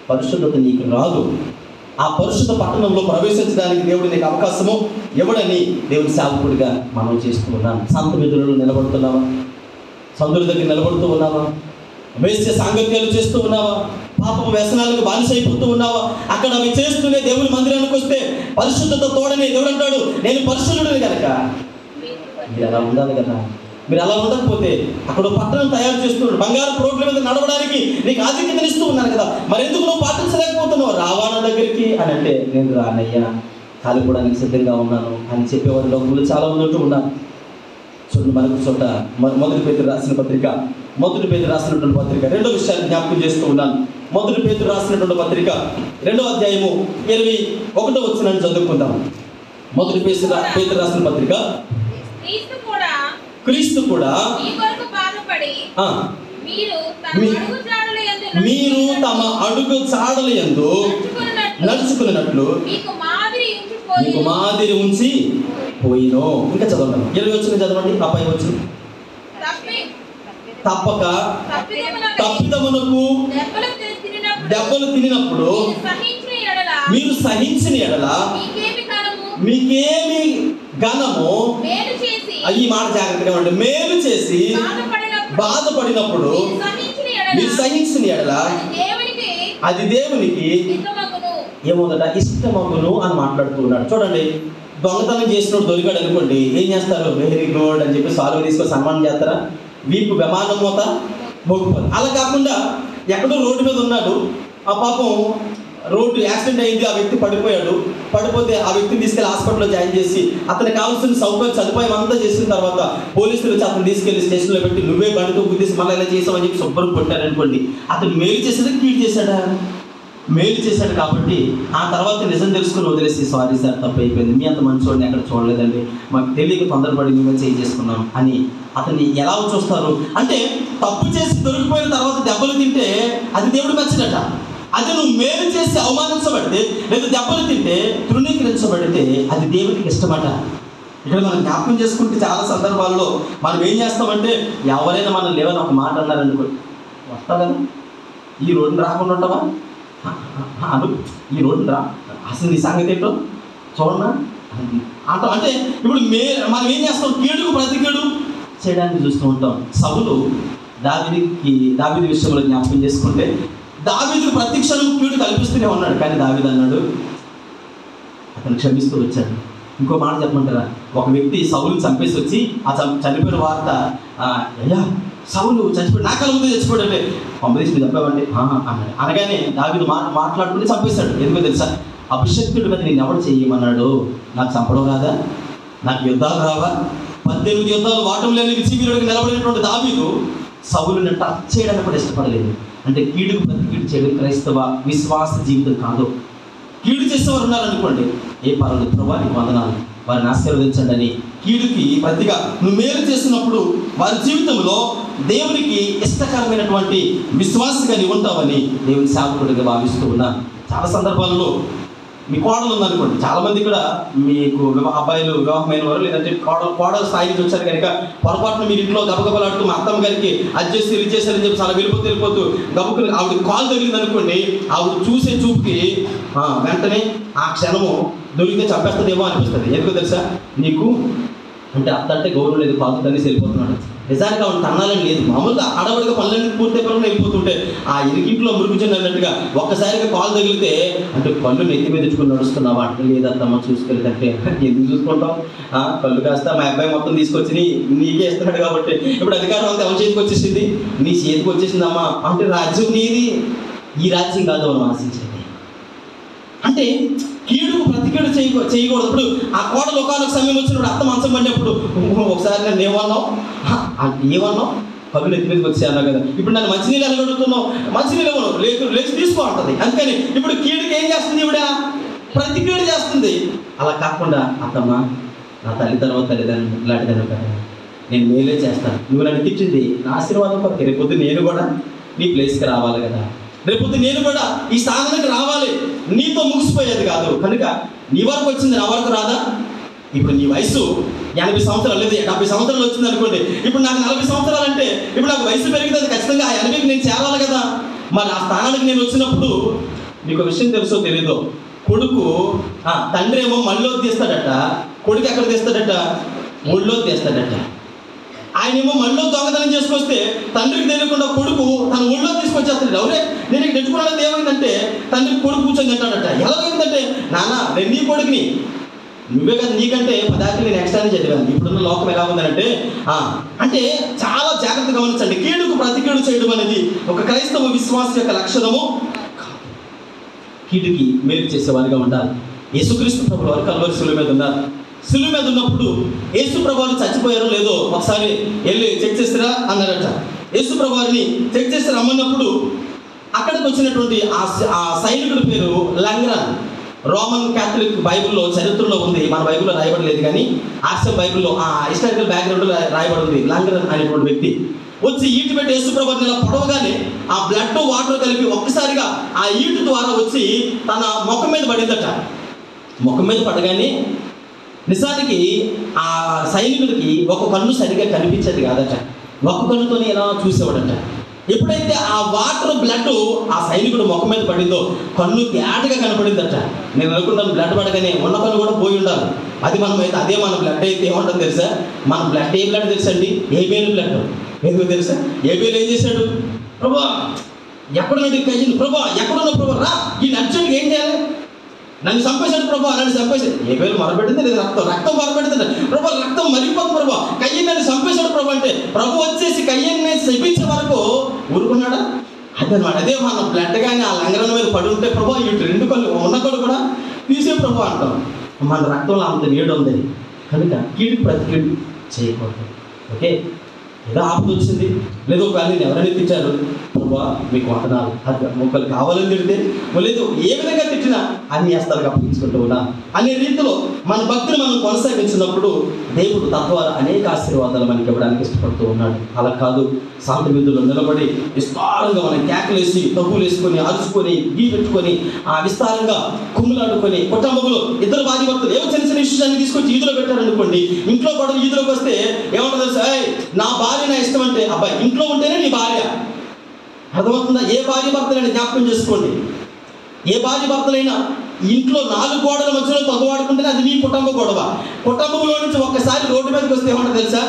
పరిశుద్ధత నీకు రాదు ఆ పరిశుద్ధ పట్టణంలో ప్రవేశించడానికి దేవుడు నీకు అవకాశము ఎవడని దేవుని సేవకుడిగా మనం చేస్తూ ఉన్నాం సంత విధులలో నిలబడుతున్నావా సందుల దగ్గర నిలబడుతూ ఉన్నావా వేసే సాంగత్యాలు చేస్తూ ఉన్నావా పాపపు వ్యసనాలకు బానిస అయిపోతూ ఉన్నావా అక్కడ అవి చేస్తూనే దేవుని మందిరానికి వస్తే పరిశుద్ధత తోడని దేవుడు అంటాడు నేను పరిశుద్ధుడిని కనుక మీరు అలా ఉండాలి కదా మీరు అలా ఉండకపోతే అక్కడ ఓ పట్టణం తయారు చేస్తున్నాడు బంగారు రోడ్ల మీద నడవడానికి నీకు ఆధిక్యతను ఇస్తూ ఉన్నాను కదా మరి ఎందుకు నువ్వు పాటించలేకపోతున్నావు రావాణ దగ్గరికి అని అంటే నేను రానయ్యా కాలిపోవడానికి సిద్ధంగా ఉన్నాను అని చెప్పేవారు లోకంలో చాలా మంది ఉంటూ ఉన్నారు చూడండి మనకు చోట మొ- మొదటి పేరు రాసిన పత్రిక మొదటి పేరు రాసినటువంటి పత్రిక రెండో విషయాన్ని జ్ఞాపకం చేస్తూ ఉన్నాను మొదటి పేరు రాసినటువంటి పత్రిక రెండో అధ్యాయము ఇరవై ఒకటో వచ్చిన చదువుకుందాం మొదటి పేరు రా- పేరు రాసిన పత్రిక క్రీస్తు కూడా క్రీస్తు కూడా మీ కొరకు బాధపడి ఆ, మీరు తన మీ- అడుగు జాడల యందు మీరు తమ అడుగు చాడల యందు నడుచుకున్నట్లు నడుచుకున్నట్లు మీకు మాదిరి ఉంచిపోయి మీకు మాదిరి ఉంచి పోయినో ఇంకా చదవండి ఇరవై వచ్చిన చదవండి ఆ పై వచ్చిన తప్పి తప్పక తప్పిదమునకై తప్పిదమునకు దెబ్బలు తి- తినినప్పుడు దెబ్బలు తినినప్పుడు మీరు సహించిన ఎడల మీరు సహించిన ఎడల మీకేమి కలము మీకేమి ఘనము మేలు చేసి ఈ మాట జాగ్రత్తగా ఉండండి మేలు చేసి బాధపడినప్పుడు బాధపడినప్పుడు మీరు సహించిన ఎడల మీరు సహించిన ఎడల అది దేవునికి అది దేవునికి హితమగును ఏముందట ఇష్టమగును అని మాట్లాడుతూ ఉన్నాడు చూడండి దొంగతనం చేసినోడు దొరికాడు అనుకోండి ఏం చేస్తారు వెరీ గుడ్ అని చెప్పి సాల్వ్ తీసుకొని సన్మానం చేస్తారా వీపు విమానం మూత మొగ్గుపోదు అలా కాకుండా ఎక్కడో రోడ్డు మీద ఉన్నాడు ఆ పాపం రోడ్డు యాక్సిడెంట్ అయింది ఆ వ్యక్తి పడిపోయాడు పడిపోతే ఆ వ్యక్తిని తీసుకెళ్లి హాస్పిటల్లో జాయిన్ చేసి అతనికి కావాల్సిన సౌకర్యం సదుపాయం అంతా చేసిన తర్వాత పోలీసులు వచ్చి అతను తీసుకెళ్లి స్టేషన్లో పెట్టి నువ్వే బండితో గుద్దేసి మళ్ళీ ఇలా చేసావని చెప్పి శుభ్రం కొట్టారనుకోండి అతను మేలు చేసేది కీడు చేశాడా మేలు చేశాడు కాబట్టి ఆ తర్వాత నిజం తెలుసుకుని వదిలేసి సారీ సార్ తప్పు అయిపోయింది మీ అంత మంచోడిని ఎక్కడ చూడలేదండి మాకు తెలియక తొందరపడి మేమే చేయి చేసుకున్నాం అని అతన్ని ఎలా చూస్తారు అంటే తప్పు చేసి దొరికిపోయిన తర్వాత దెబ్బలు తింటే అది దేవుడు మెచ్చడట అది నువ్వు మేలు చేసి అవమానించబడితే లేదా దెబ్బలు తింటే తృణీకరించబడితే అది దేవుడికి ఇష్టమట ఇక్కడ మనం జ్ఞాపకం చేసుకుంటే చాలా సందర్భాల్లో మనం ఏం చేస్తామంటే ఎవరైనా మనం లేవని ఒక మాట అన్నారనుకో వస్తా కదా ఈ రోడ్డు రాకుండా ఉంటావా అను ఈ రోడ్డు రా అసలు నీ సంగతి ఏంటో చూడనా అంట అంటే ఇప్పుడు మే మనం ఏం చేస్తాం కీడుకు ప్రతి కీడు చేయడానికి చూస్తూ ఉంటాం సభలు దావిదికి దావిది విషయంలో జ్ఞాపకం చేసుకుంటే దావిదికి ప్రతి క్షణం కీడు కల్పిస్తూనే ఉన్నాడు కానీ దావిది అన్నాడు అతను క్షమిస్తూ వచ్చాడు ఇంకో మాట చెప్పమంటారా ఒక వ్యక్తి సౌలు చంపేసి వచ్చి ఆ చం- చనిపోయిన వార్త ఆ, అయ్యా సౌలు చచ్చిపోయి నా కళ్ళ ముందే చచ్చిపోయాడు అంటే పంపదీసి మీరు చెప్పావండి "ఆహా" అన్నాడు అనగానే దావిదు మా మాట్లాడుకుంటే చంపేశాడు ఎందుకో తెలుసా అభిషక్తుడి మీద నేను ఎవడు చేయమన్నాడు నాకు చంపడం రాదా నాకు యుద్ధాలు రావా పద్దెనిమిది యుద్ధాలు వాటం లేని విసిగిరుడికి నిలబడినటువంటి దావీదు సౌలుని టచ్ చేయడానికి కూడా ఇష్టపడలేదు అంటే కీడుకు ప్రతి కీడు చేయడం క్రైస్తవ విశ్వాస జీవితం కాదు కీడు చేసేవారు ఉన్నారనుకోండి ఏ పర్వాలేదు ప్రభా నీకు వందనాలు వారిని ఆశీర్వదించండి అని కీడుకి ప్రతిగా నువ్వు మేలు చేసినప్పుడు వారి జీవితంలో దేవునికి ఇష్టకరమైనటువంటి విశ్వాసగా నీవు ఉంటావని దేవుని సేవకుడిగా భావిస్తూ ఉన్నా చాలా సందర్భాలలో మీ కోడలు ఉందనుకోండి చాలా మంది కూడా మీకు వివా- అబ్బాయిలు వివాహమైన వారు లేదంటే కోడలు కోడలు స్థాయి నుంచి వచ్చారు కనుక పొరపాటున మీరు ఇంట్లో గబగబలాడుతూ మా అత్తమ్మ గారికి అది చేసి ఇది చేశారని చెప్పి చాలా వెళ్ళిపోతూ వెళ్ళిపోతూ గబుకుని ఆవిడ కాల్ తగిలింది అనుకోండి ఆవిడ చూసే చూపుకి ఆ, వెంటనే ఆ క్షణము దొరికితే చంపేస్తుందేమో అనిపిస్తుంది ఎందుకో తెలుసా నీకు అంటే అత్త అంటే గౌరవం లేదు పాలు తల్లి వెళ్ళిపోతున్నాడు నిజానికి ఆవిడ తన్నాలని లేదు మామూలుగా ఆడవాడిగా పనులన్నీ పూర్తి అయిపోయిన వెళ్ళిపోతుంటే ఆ ఇరికింట్లో మురుగుజన్ అన్నట్టుగా ఒక్కసారిగా కాలు తగిలితే అంటే కళ్ళు నెత్తి మీద తెచ్చుకుని నడుస్తున్నావా అంటే లేదత్తమ్మ చూసుకెళ్ళదంటే ఎందుకు చూసుకుంటాం ఆ, కళ్ళు కాస్త మా అబ్బాయి మొత్తం తీసుకొచ్చి నీ- నీకే ఇస్తున్నాడు కాబట్టి ఇప్పుడు అధికారం అంతా ఎవరి చేతికి వచ్చేసింది నీ చేతికి వచ్చేసిందమ్మా అంటే రాజ్యం నీది ఈ రాజ్యం కాదు మనం ఆశించేది అంటే కీడుకు ప్రతికీడు చేయకూ చేయకూడదు ఇప్పుడు ఆ కోడలు ఒకనొక సమయం వచ్చినప్పుడు అత్త మంచం పడినప్పుడు "ఓహో, ఒకసారి నన్ను ఏమన్నావు "హ, ఆ, ఏమన్నావు కళ్ళు ఎత్తి మీదకి వచ్చి అన్నావు కదా ఇప్పుడు నన్ను మంచినీళ్ళు ఎలా అడుగుతున్నావు మంచినీళ్ళు ఇవ్వను లేకు లేచి తీసుకో అంటది అందుకని ఇప్పుడు కీడుకి ఏం చేస్తుంది ఇవిడ ప్రతి కీడు చేస్తుంది అలా కాకుండా అత్తమ్మ నా తల్లి తర్వాత తల్లిదండ్రులు ఇలాంటిదాన్ని కదా నేను మేలే చేస్తాను నువ్వు నన్ను తిట్టింది నా ఆశీర్వాదం కొరకు రేపొద్దు నేను కూడా నీ ప్లేస్కి రావాలి కదా రేపొద్దు నేను కూడా ఈ స్థానానికి రావాలి నీతో ముగిసిపోయేది కాదు కనుక నీ వరకు వచ్చింది నా వరకు రాదా ఇప్పుడు నీ వయసు ఎనభై సంవత్సరాలు లేదు డెబ్బై సంవత్సరాలు వచ్చింది అనుకోండి ఇప్పుడు నాకు నలభై సంవత్సరాలు అంటే ఇప్పుడు నాకు వయసు పెరిగితే ఖచ్చితంగా ఆ ఎనభైకి నేను చేరాలి కదా మరి ఆ స్థానానికి నేను వచ్చినప్పుడు మీకు విషయం తెలుసో తెలీదో కొడుకు ఆ, తండ్రి ఏమో మళ్ళీ తీస్తాడట కొడుకు ఎక్కడ తీస్తాడట ఒళ్ళో తీస్తాడట ఆయనేమో మళ్ళీ దొంగతనం చేసుకొస్తే తండ్రికి తెలియకుండా కొడుకు తన ఒళ్ళో తీసుకొచ్చేస్తాడు ఎవరే నేను ఇక్కడ తెచ్చుకున్నది ఏమైందంటే తండ్రికి కొడుకు కూర్చొని తింటాడట ఎలాగైందంటే నాన్న నేను నీ కొడుకుని నువ్వే కదా నీకంటే పదార్థం నేను ఎక్స్ట్రానే చదివాను ఇప్పుడున్న లోకం ఎలా ఉందంటే ఆ, అంటే చాలా జాగ్రత్తగా గమనించండి కీడుకు ప్రతికీడు చేయడం అనేది ఒక క్రైస్తవ విశ్వాసం యొక్క లక్షణము కాదు. కీడుకి మేలు చేసేవారిగా ఉండాలి యేసుక్రీస్తు ప్రభు వారు కల్వరి శిలువ మీద ఉన్నారు శిలువ మీద ఉన్నప్పుడు యేసు ప్రభు వారు చచ్చిపోయారో లేదో ఒకసారి వెళ్ళి చెక్ చేస్తారా అన్నారట యేసు ప్రభు వారిని చెక్ చేసి రమ్మన్నప్పుడు అక్కడికి వచ్చినటువంటి ఆ స- ఆ సైనికుడి పేరు లంగ్రాన్ రోమన్ క్యాథలిక్ బైబిల్లో చరిత్రలో ఉంది మన బైబిల్లో రాయబడలేదు కానీ ఆర్సెం బైబిల్లో ఆ హిస్టారికల్ బ్యాక్గ్రౌండ్ రాయబడి ఉంది లంగ్రన్ అనేటువంటి వ్యక్తి వచ్చి ఈటు పెట్టి యేసుప్రభు నెల పొడవగానే ఆ బ్లడ్ వాటర్ కలిపి ఒక్కసారిగా ఆ ఈటు ద్వారా వచ్చి తన ముఖం మీద పడిందట ముఖం మీద పడగానే నిజానికి ఆ సైనికుడికి ఒక కన్ను సరిగా కనిపించేది కాదట ఒక కన్నుతోనే ఇలా చూసేవాడట ఎప్పుడైతే ఆ వాటర్ బ్లడ్ ఆ సైనికుడు ముఖం మీద పడిందో కన్ను తేటగా కనపడిందట నేను అనుకున్నాను బ్లడ్ పడగానే ఉన్న కన్ను కూడా పోయి ఉండాలి అది మనం అయితే అదే మన బ్లడ్ అయితే ఏమంటుంది తెలుసా మన బ్లడ్ ఏ బ్లడ్ తెలుసండి ఏబిఎల్ బ్లడ్ ఎందుకు తెలుసా ఏబిఎల్ ఏం చేశాడు ప్రభా ఎక్కడున్నాడు కయ్యింది ప్రభా ఎక్కడున్నా ప్రభా రా ఈ అర్జెంట్గా ఏం చేయాలి నన్ను చంపేశాడు ప్రభా నన్ను చంపేశాడు ఏ పేరు మొరపెట్టింది లేదు రక్తం రక్తం మొరపెడుతుంది ప్రభా రక్తం మరిగిపోతుంది ప్రభా కయ్యని నన్ను చంపేశాడు ప్రభా అంటే ప్రభు వచ్చేసి కయ్యని శపించే వరకు ఊరుకున్నాడా అదనమాట అదే మన బ్లడ్ కానీ ఆ లంగరణ మీద పడి ఉంటే ప్రభా ఇటు రెండు కళ్ళు ఉన్న కళ్ళు కూడా తీసే ప్రభు అంటాం మన రక్తంలో అంత నీడు ఉంది కనుక కీడు ప్రతి కీడు చేయకూడదు ఓకే ఏదో ఆపద వచ్చింది లేదో కానీ ఎవరైనా తిట్టారు ప్రభా మీకు వందనాలు అది మొక్కలు కావాలని తిడితే లేదు ఏ విధంగా తిట్టినా అన్ని హస్తాలకు అప్పగించుకుంటూ ఉన్నా అనే రీతిలో మన భక్తిని మనం కొనసాగించినప్పుడు దేవుడు తద్వారా అనేక ఆశీర్వాదాలు మనకి ఇవ్వడానికి ఇష్టపడుతూ ఉన్నాడు అలా కాదు శాంత విధుల్లో నిలబడి విస్తారంగా మనం కేకలేసి తగ్గులు వేసుకొని అరుచుకొని గీ పెట్టుకొని ఆ విస్తారంగా కుమ్ములాడుకొని కుటుంబంలో ఇద్దరు భార్య భర్తలు ఏవో చిన్న చిన్న విషయాన్ని తీసుకొచ్చి ఈదులో పెట్టారనుకోండి ఇంట్లో కూడా ఈదులోకి వస్తే ఏమంటుంది తెలుసా "ఏయ్, నా భార్య నా ఇష్టం అంటే అబ్బాయి ఇంట్లో ఉంటేనే నీ భార్య అర్థమవుతుందా ఏ భార్య భర్తలైనా జ్ఞాపకం చేసుకోండి ఏ భార్య భర్తలైనా ఇంట్లో నాలుగు గోడల మధ్యలో తగవాడుకుంటేనే అది మీ కుటుంబ గొడవ కుటుంబంలో నుంచి ఒక్కసారి రోడ్డు మీదకి వస్తే ఏమంటారు తెలుసా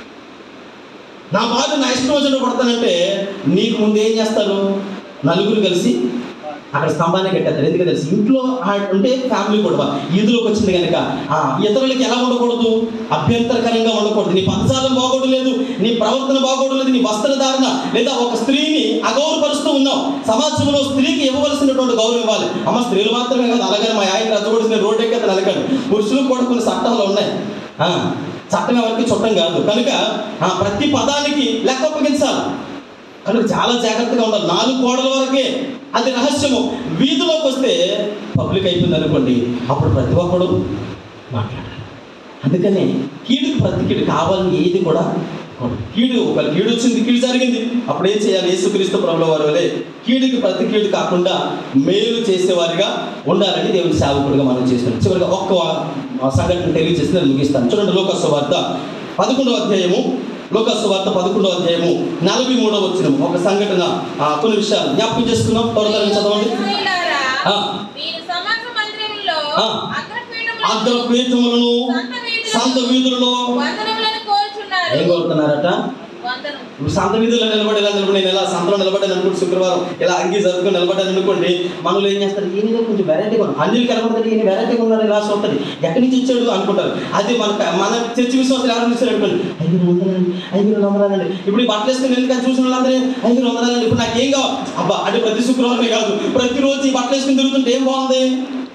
నా భార్య నా ఇష్టం వచ్చినట్టు పడతానంటే నీకు ముందు ఏం చేస్తారు నలుగురు కలిసి అక్కడ స్తంభాన్ని కట్టేస్తారు ఎందుకు తెలుసు ఇంట్లో ఆ- ఉంటే ఫ్యామిలీ గొడవ ఈదులోకి వచ్చింది కనుక ఆ ఇతరులకి ఎలా ఉండకూడదు అభ్యంతరకరంగా ఉండకూడదు నీ పదజాలం బాగోడలేదు నీ ప్రవర్తన బాగోడలేదు నీ వస్త్రధారణ లేదా ఒక స్త్రీని అగౌరవపరుస్తూ ఉన్నావు సమాజంలో స్త్రీకి ఇవ్వవలసినటువంటి గౌరవం ఇవ్వాలి అమ్మ స్త్రీలు మాత్రమే కాదు అలాగే మా ఆయన రచ్చగొడిసిన రోడ్డు ఎక్కత నలకాడు పురుషులకు కూడా కొన్ని చట్టాలు ఉన్నాయి ఆ, చట్టం ఎవరికి చుట్టం కాదు కనుక ఆ, ప్రతి పదానికి లెక్క అప్పగించాలి కనుక చాలా జాగ్రత్తగా ఉండాలి నాలుగు గోడల వరకే అది రహస్యము వీధిలోకి వస్తే పబ్లిక్ అయిపోయింది అనుకోండి అప్పుడు ప్రతి ఒక్కడు మాట్లాడాలి అందుకనే కీడుకు ప్రతి కీడు కావాలని ఏది కూడా కూడదు. కీడు ఒక కీడు వచ్చింది కీడు జరిగింది అప్పుడు ఏం చేయాలి యేసుక్రీస్తు ప్రభుల వారి వలె కీడుకి ప్రతి కీడు కాకుండా మేలు చేసేవారిగా ఉండాలని దేవుని సేవకుడిగా మనం చేస్తున్నాం చివరిగా ఒక్క వా- సంఘటన తెలియజేసి నేను ముగిస్తాను చూడండి లోకస్వ వార్త పదకొండవ అధ్యాయము లోకస్వ వార్త పదకొండవ అధ్యాయము నలభై మూడవ వచ్చిన ఒక సంఘటన ఆ, కొన్ని విషయాలు జ్ఞాపకం చేసుకుందాం త్వరగా చదవండి ఇస్రాయేలారా, ఆ. మీరు సమాజ మందిరములో ఆ. అగ్రపీఠములను అగ్రపీఠములను సంత వీధులలో వందనములను కోరుచున్నారు ఏం కోరుతున్నారట వందనం ఇప్పుడు సంత వీధుల్లో నిలబడి ఇలా నిలబడి నేను ఇలా సంతలో నిలబడ్డాను అనుకోండి శుక్రవారం ఇలా అంగి జరుపుకొని నిలబడ్డాను అనుకోండి మనలో ఏం చేస్తారు ఈయన కొంచెం వెరైటీగా ఉన్నాడు అన్నిలు కనబడుతుంది ఈయన వెరైటీగా ఉన్నాడు ఇలా చూస్తుంది ఎక్కడి నుంచి ఇచ్చాడు అనుకుంటారు అది మన మన చర్చి విశ్వాసాలు ఎవరు చూసారు అనుకోండి ఐదు వందలండి ఐదు వందలండి ఇప్పుడు ఈ బట్టలు వేసుకుని ఎందుకని చూసిన వాళ్ళందరూ ఐదు వందలండి ఇప్పుడు నాకు ఏం కావాలి అబ్బా అంటే ప్రతి శుక్రవారమే కాదు ప్రతిరోజు ఈ బట్టలు వేసుకుని తిరుగుతుంటే ఏం బాగుంది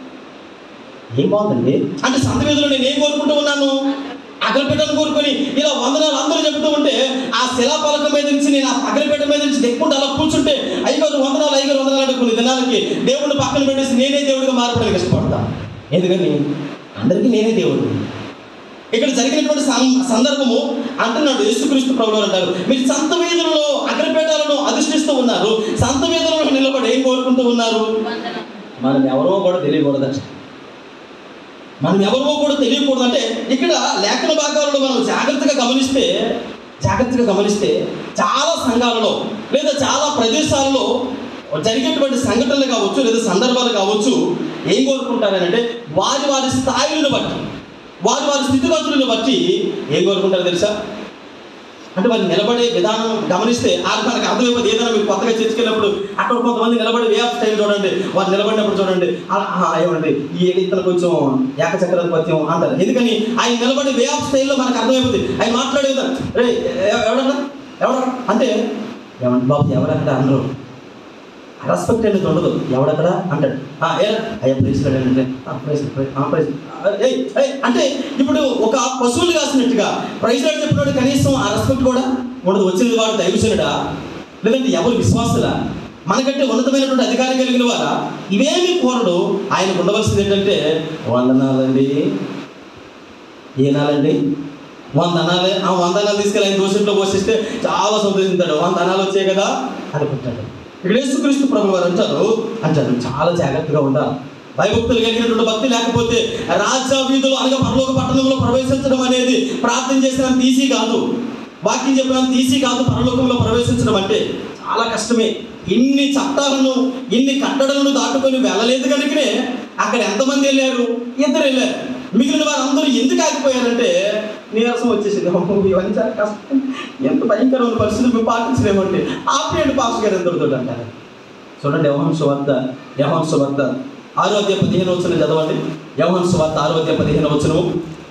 ఏం బాగుందండి అంటే సంత వీధిలో నేను ఏం కోరుకుంటూ ఉన్నాను అగ్రపీఠను కోరుకొని ఇలా వందనాలు అందరూ చెబుతూ ఉంటే ఆ శిలాపలకం మీద నుంచి నేను ఆ అగ్రపీఠ మీద నుంచి దెక్కుంటే అలా కూర్చుంటే ఐగారు వందనాలు ఐగారు వందనాలు అనుకుని దినాలకి దేవుడిని పక్కన పెట్టేసి నేనే దేవుడిగా మారపడానికి ఇష్టపడతా ఎందుకని అందరికీ నేనే దేవుడు ఇక్కడ జరిగినటువంటి సం- సందర్భము అంటున్నాడు యేసుక్రీస్తు ప్రభువు అంటారు మీరు సంత వీధులలో అగ్రపేటాలను అధిష్ఠిస్తూ ఉన్నారు సంత వీధులలో నిలబడి ఏం కోరుకుంటూ ఉన్నారు వందనం మనం ఎవరో కూడా తెలియకూడదట మనం ఎవరో కూడా తెలియకూడదు అంటే ఇక్కడ లేఖన భాగాలలో మనం జాగ్రత్తగా గమనిస్తే జాగ్రత్తగా గమనిస్తే చాలా సంఘాలలో లేదా చాలా ప్రదేశాలలో జరిగేటువంటి సంఘటనలు కావచ్చు లేదా సందర్భాలు కావచ్చు ఏం కోరుకుంటారని అంటే వారి వారి స్థాయిలను బట్టి వారి వారి స్థితిగతులను బట్టి ఏం కోరుకుంటారో తెలుసా అంటే వారు నిలబడే విధానం గమనిస్తే ఆ మనకు అర్థమైపోతుంది ఏదైనా మీరు కొత్తగా చర్చకెళ్ళినప్పుడు అక్కడ కొంతమంది నిలబడే వే ఆఫ్ స్టైల్ చూడండి వారు నిలబడినప్పుడు చూడండి ఆ- ఆ, ఏమండి ఈ ఇతను కొంచెం ఏకచక్రాధిపత్యం అంటారు ఎందుకని ఆయన నిలబడే వే ఆఫ్ స్టైల్లో మనకు అర్థమైపోతుంది ఆయన మాట్లాడే విధానం రే ఎ- ఎవడన్నా ఎవడ అంటే ఏమండి బాబు ఎవరక్కడ అనరు రెస్పెక్ట్ అనేది ఉండదు ఎవడక్కడ అంటాడు "ఆ, ఏ అయ్యా ప్రైజ్ అంటే "ఆ, ప్రైజ్ ప్రైజ్, ఆ, ప్రైజ్ ఆ, ఏయ్, ఏయ్" అంటే ఇప్పుడు ఒక పశువులు కాసినట్టుగా ప్రైజ్ లాడ్ చెప్పినోడు కనీసం ఆ రెస్పెక్ట్ కూడా ఉండదు వచ్చినది వాడు దైవజనుడా లేదంటే ఎవరు విశ్వాసులా మనకంటే ఉన్నతమైనటువంటి అధికారం కలిగిన వారా ఇవేమి కోరడు ఆయనకు ఉండవలసింది ఏంటంటే వందనాలండి ఏనాలండి వంద అనాలే ఆ వంద అనాలు తీసుకెళ్ళి ఆయన దోషంలో పోషిస్తే చాలా సంతోషిస్తాడు వంద అనాలు వచ్చాయి కదా అనుకుంటాడు ఇక్కడ యేసుక్రీస్తు ప్రభు వారు అంటారు అంటారు చాలా జాగ్రత్తగా ఉండాలి భయభక్తులు కలిగినటువంటి భక్తి లేకపోతే రాజ్య వీధులు అనగా పరలోక పట్టణంలో ప్రవేశించడం అనేది ప్రార్థన చేసినంత ఈజీ కాదు వాక్యం చెప్పినంత ఈజీ కాదు పరలోకంలో ప్రవేశించడం అంటే చాలా కష్టమే ఇన్ని చట్టాలను ఇన్ని కట్టడలను దాటుకొని వెళ్ళలేదు కనుకనే అక్కడ ఎంతమంది వెళ్ళారు ఇద్దరు వెళ్ళారు మిగిలిన వారు అందరూ ఎందుకు ఆగిపోయారంటే నీరసం వచ్చేసింది అమ్మో, ఇవన్నీ చాలా కష్టం ఎంత భయంకరమైన పరిస్థితులు మేము పాటించలేమంటే ఆపేయండి పాస్ గారు ఎందరితో అంటారు చూడండి యవహన్ సువార్త యవహన్ సువార్త ఆరో అధ్యాయ పదిహేను వచ్చిన చదవండి యవహన్ సువార్త ఆరో అధ్యాయ పదిహేను వచ్చిన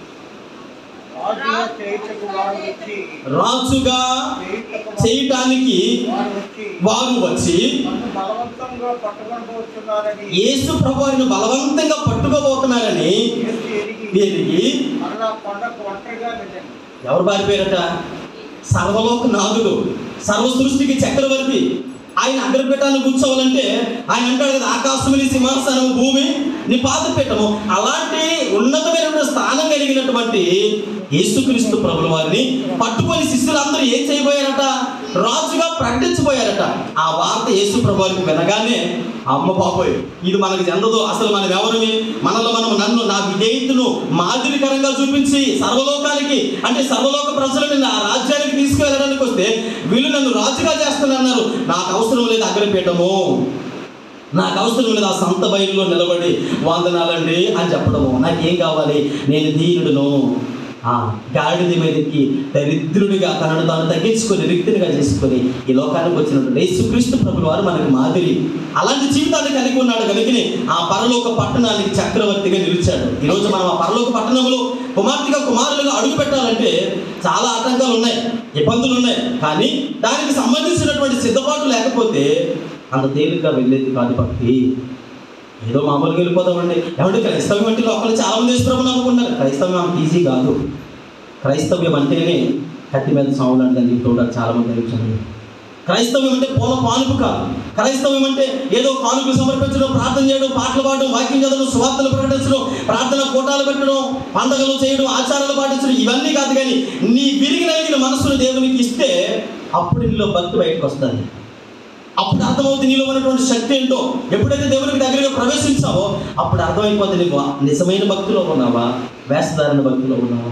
రాజుగా చేయుటకు వారు వచ్చి రాజుగా చేయుటకు చేయటానికి వారు వచ్చి వారు వచ్చి నన్ను బలవంతంగా పట్టుకొనబోతున్నారని యేసు ప్రభువారిని బలవంతంగా పట్టుకోబోతున్నారని యేసు ఎరిగి ఎరిగి మరలా కొండకు ఒంటరిగా వెళ్ళాను ఎవరు పారిపోయారట సర్వలోక నాథుడు సర్వ సృష్టికి చక్రవర్తి ఆయన అగ్రపీఠాన్ని కూర్చోవాలంటే ఆయన అంటాడు కదా ఆకాశముని సింహాసనం భూమి నీ పాత పీఠము అలాంటి ఉన్నతమైనటువంటి స్థానం కలిగినటువంటి యేసుక్రీస్తు ప్రభుల వారిని పట్టుకొని శిష్యులందరూ ఏం చేయబోయారట రాజుగా ప్రకటించబోయారట ఆ వార్త యేసు ప్రభు వారికి వినగానే అమ్మ బాబోయ్ ఇది మనకు చెందదు అసలు మనం ఎవరిమి మనలో మనం నన్ను నా విధేయతను మాదిరికరంగా చూపించి సర్వలోకానికి అంటే సర్వలోక ప్రజలను నా రాజ్యానికి తీసుకువెళ్ళడానికి వస్తే వీళ్ళు నన్ను రాజుగా చేస్తున్నారు నాకు అవసరం లేదు అగ్రపీఠము నాకు అవసరం లేదు ఆ సంత బయలులో నిలబడి వందనాలండి అని చెప్పడము నాకేం కావాలి నేను దీనుడును ఆ గాడిద మీదకి దరిద్రుడిగా తనను తాను తగ్గించుకొని రిక్తునిగా చేసుకొని ఈ లోకానికి వచ్చినటువంటి యేసుక్రీస్తు ప్రభుల వారు మనకు మాదిరి అలాంటి జీవితాన్ని కలిగి ఉన్నాడు కనుకని ఆ పరలోక పట్టణానికి చక్రవర్తిగా నిలిచాడు ఈరోజు మనం ఆ పరలోక పట్టణంలో కుమార్తెగా కుమారులుగా అడుగు పెట్టాలంటే చాలా ఆటంకాలు ఉన్నాయి ఇబ్బందులు ఉన్నాయి కానీ దానికి సంబంధించినటువంటి సిద్ధపాటు లేకపోతే అంత తేలిగ్గా వెళ్ళేది కాదు భక్తి ఏదో మామూలుగా వెళ్ళిపోతామండి ఏమంటే క్రైస్తవ్యం అంటే లోపల చాలా మంది యేసుప్రభుని అనుకుంటున్నారు క్రైస్తవ్యం అంత ఈజీ కాదు క్రైస్తవ్యం అంటేనే కత్తి మీద సాములు అంటే అని చెప్తూ ఉంటారు చాలా మంది తెలుసు క్రైస్తవ్యం అంటే పూల పానుపు కాదు క్రైస్తవ్యం అంటే ఏదో కానుకలు సమర్పించడం ప్రార్థన చేయడం పాటలు పాడడం వాక్యం చదవడం సువార్తలు ప్రకటించడం ప్రార్థన కూటాలు పెట్టడం పండగలు చేయడం ఆచారాలు పాటించడం ఇవన్నీ కాదు కానీ నీ విరిగి నలిగిన మనసును దేవునికి ఇస్తే అప్పుడు నీలో భక్తి బయటకు వస్తుంది అప్పుడు అర్థమవుతుంది నీలో ఉన్నటువంటి శక్తి ఏంటో ఎప్పుడైతే దేవునికి దగ్గరగా ప్రవేశించావో అప్పుడు అర్థమైపోతుంది నీకు నిజమైన భక్తిలో ఉన్నావా వేషధారణ భక్తిలో ఉన్నావా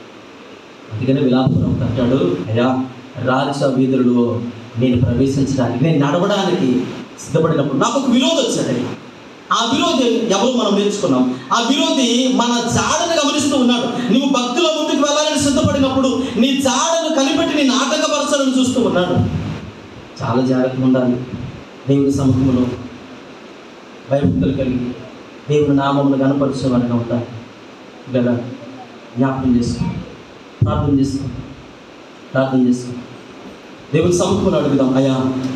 అందుకనే విలాపురం అంటాడు అయ్యా రాజ వీధులలో నేను ప్రవేశించడానికి నేను నడవడానికి సిద్ధపడినప్పుడు నాకు ఒక విరోధి వచ్చాడు ఆ విరోధి ఎవరు మనం నేర్చుకున్నాం ఆ విరోధి మన జాడను గమనిస్తూ ఉన్నాడు నువ్వు భక్తిలో ముందుకు వెళ్ళాలని సిద్ధపడినప్పుడు నీ జాడను కనిపెట్టి నేను ఆటంకపరచాలని చూస్తూ ఉన్నాడు చాలా జాగ్రత్తగా ఉండాలి దేవుని సముఖంలో భయభక్తులు కలిగి దేవుని నామమును కనపరిచేవాడిగా ఉంటాయి కదా జ్ఞాపకం చేసుకో ప్రార్థన చేసుకో ప్రార్థన చేసుకో దేవుని సముఖంలో అడుగుదాం అయ్యా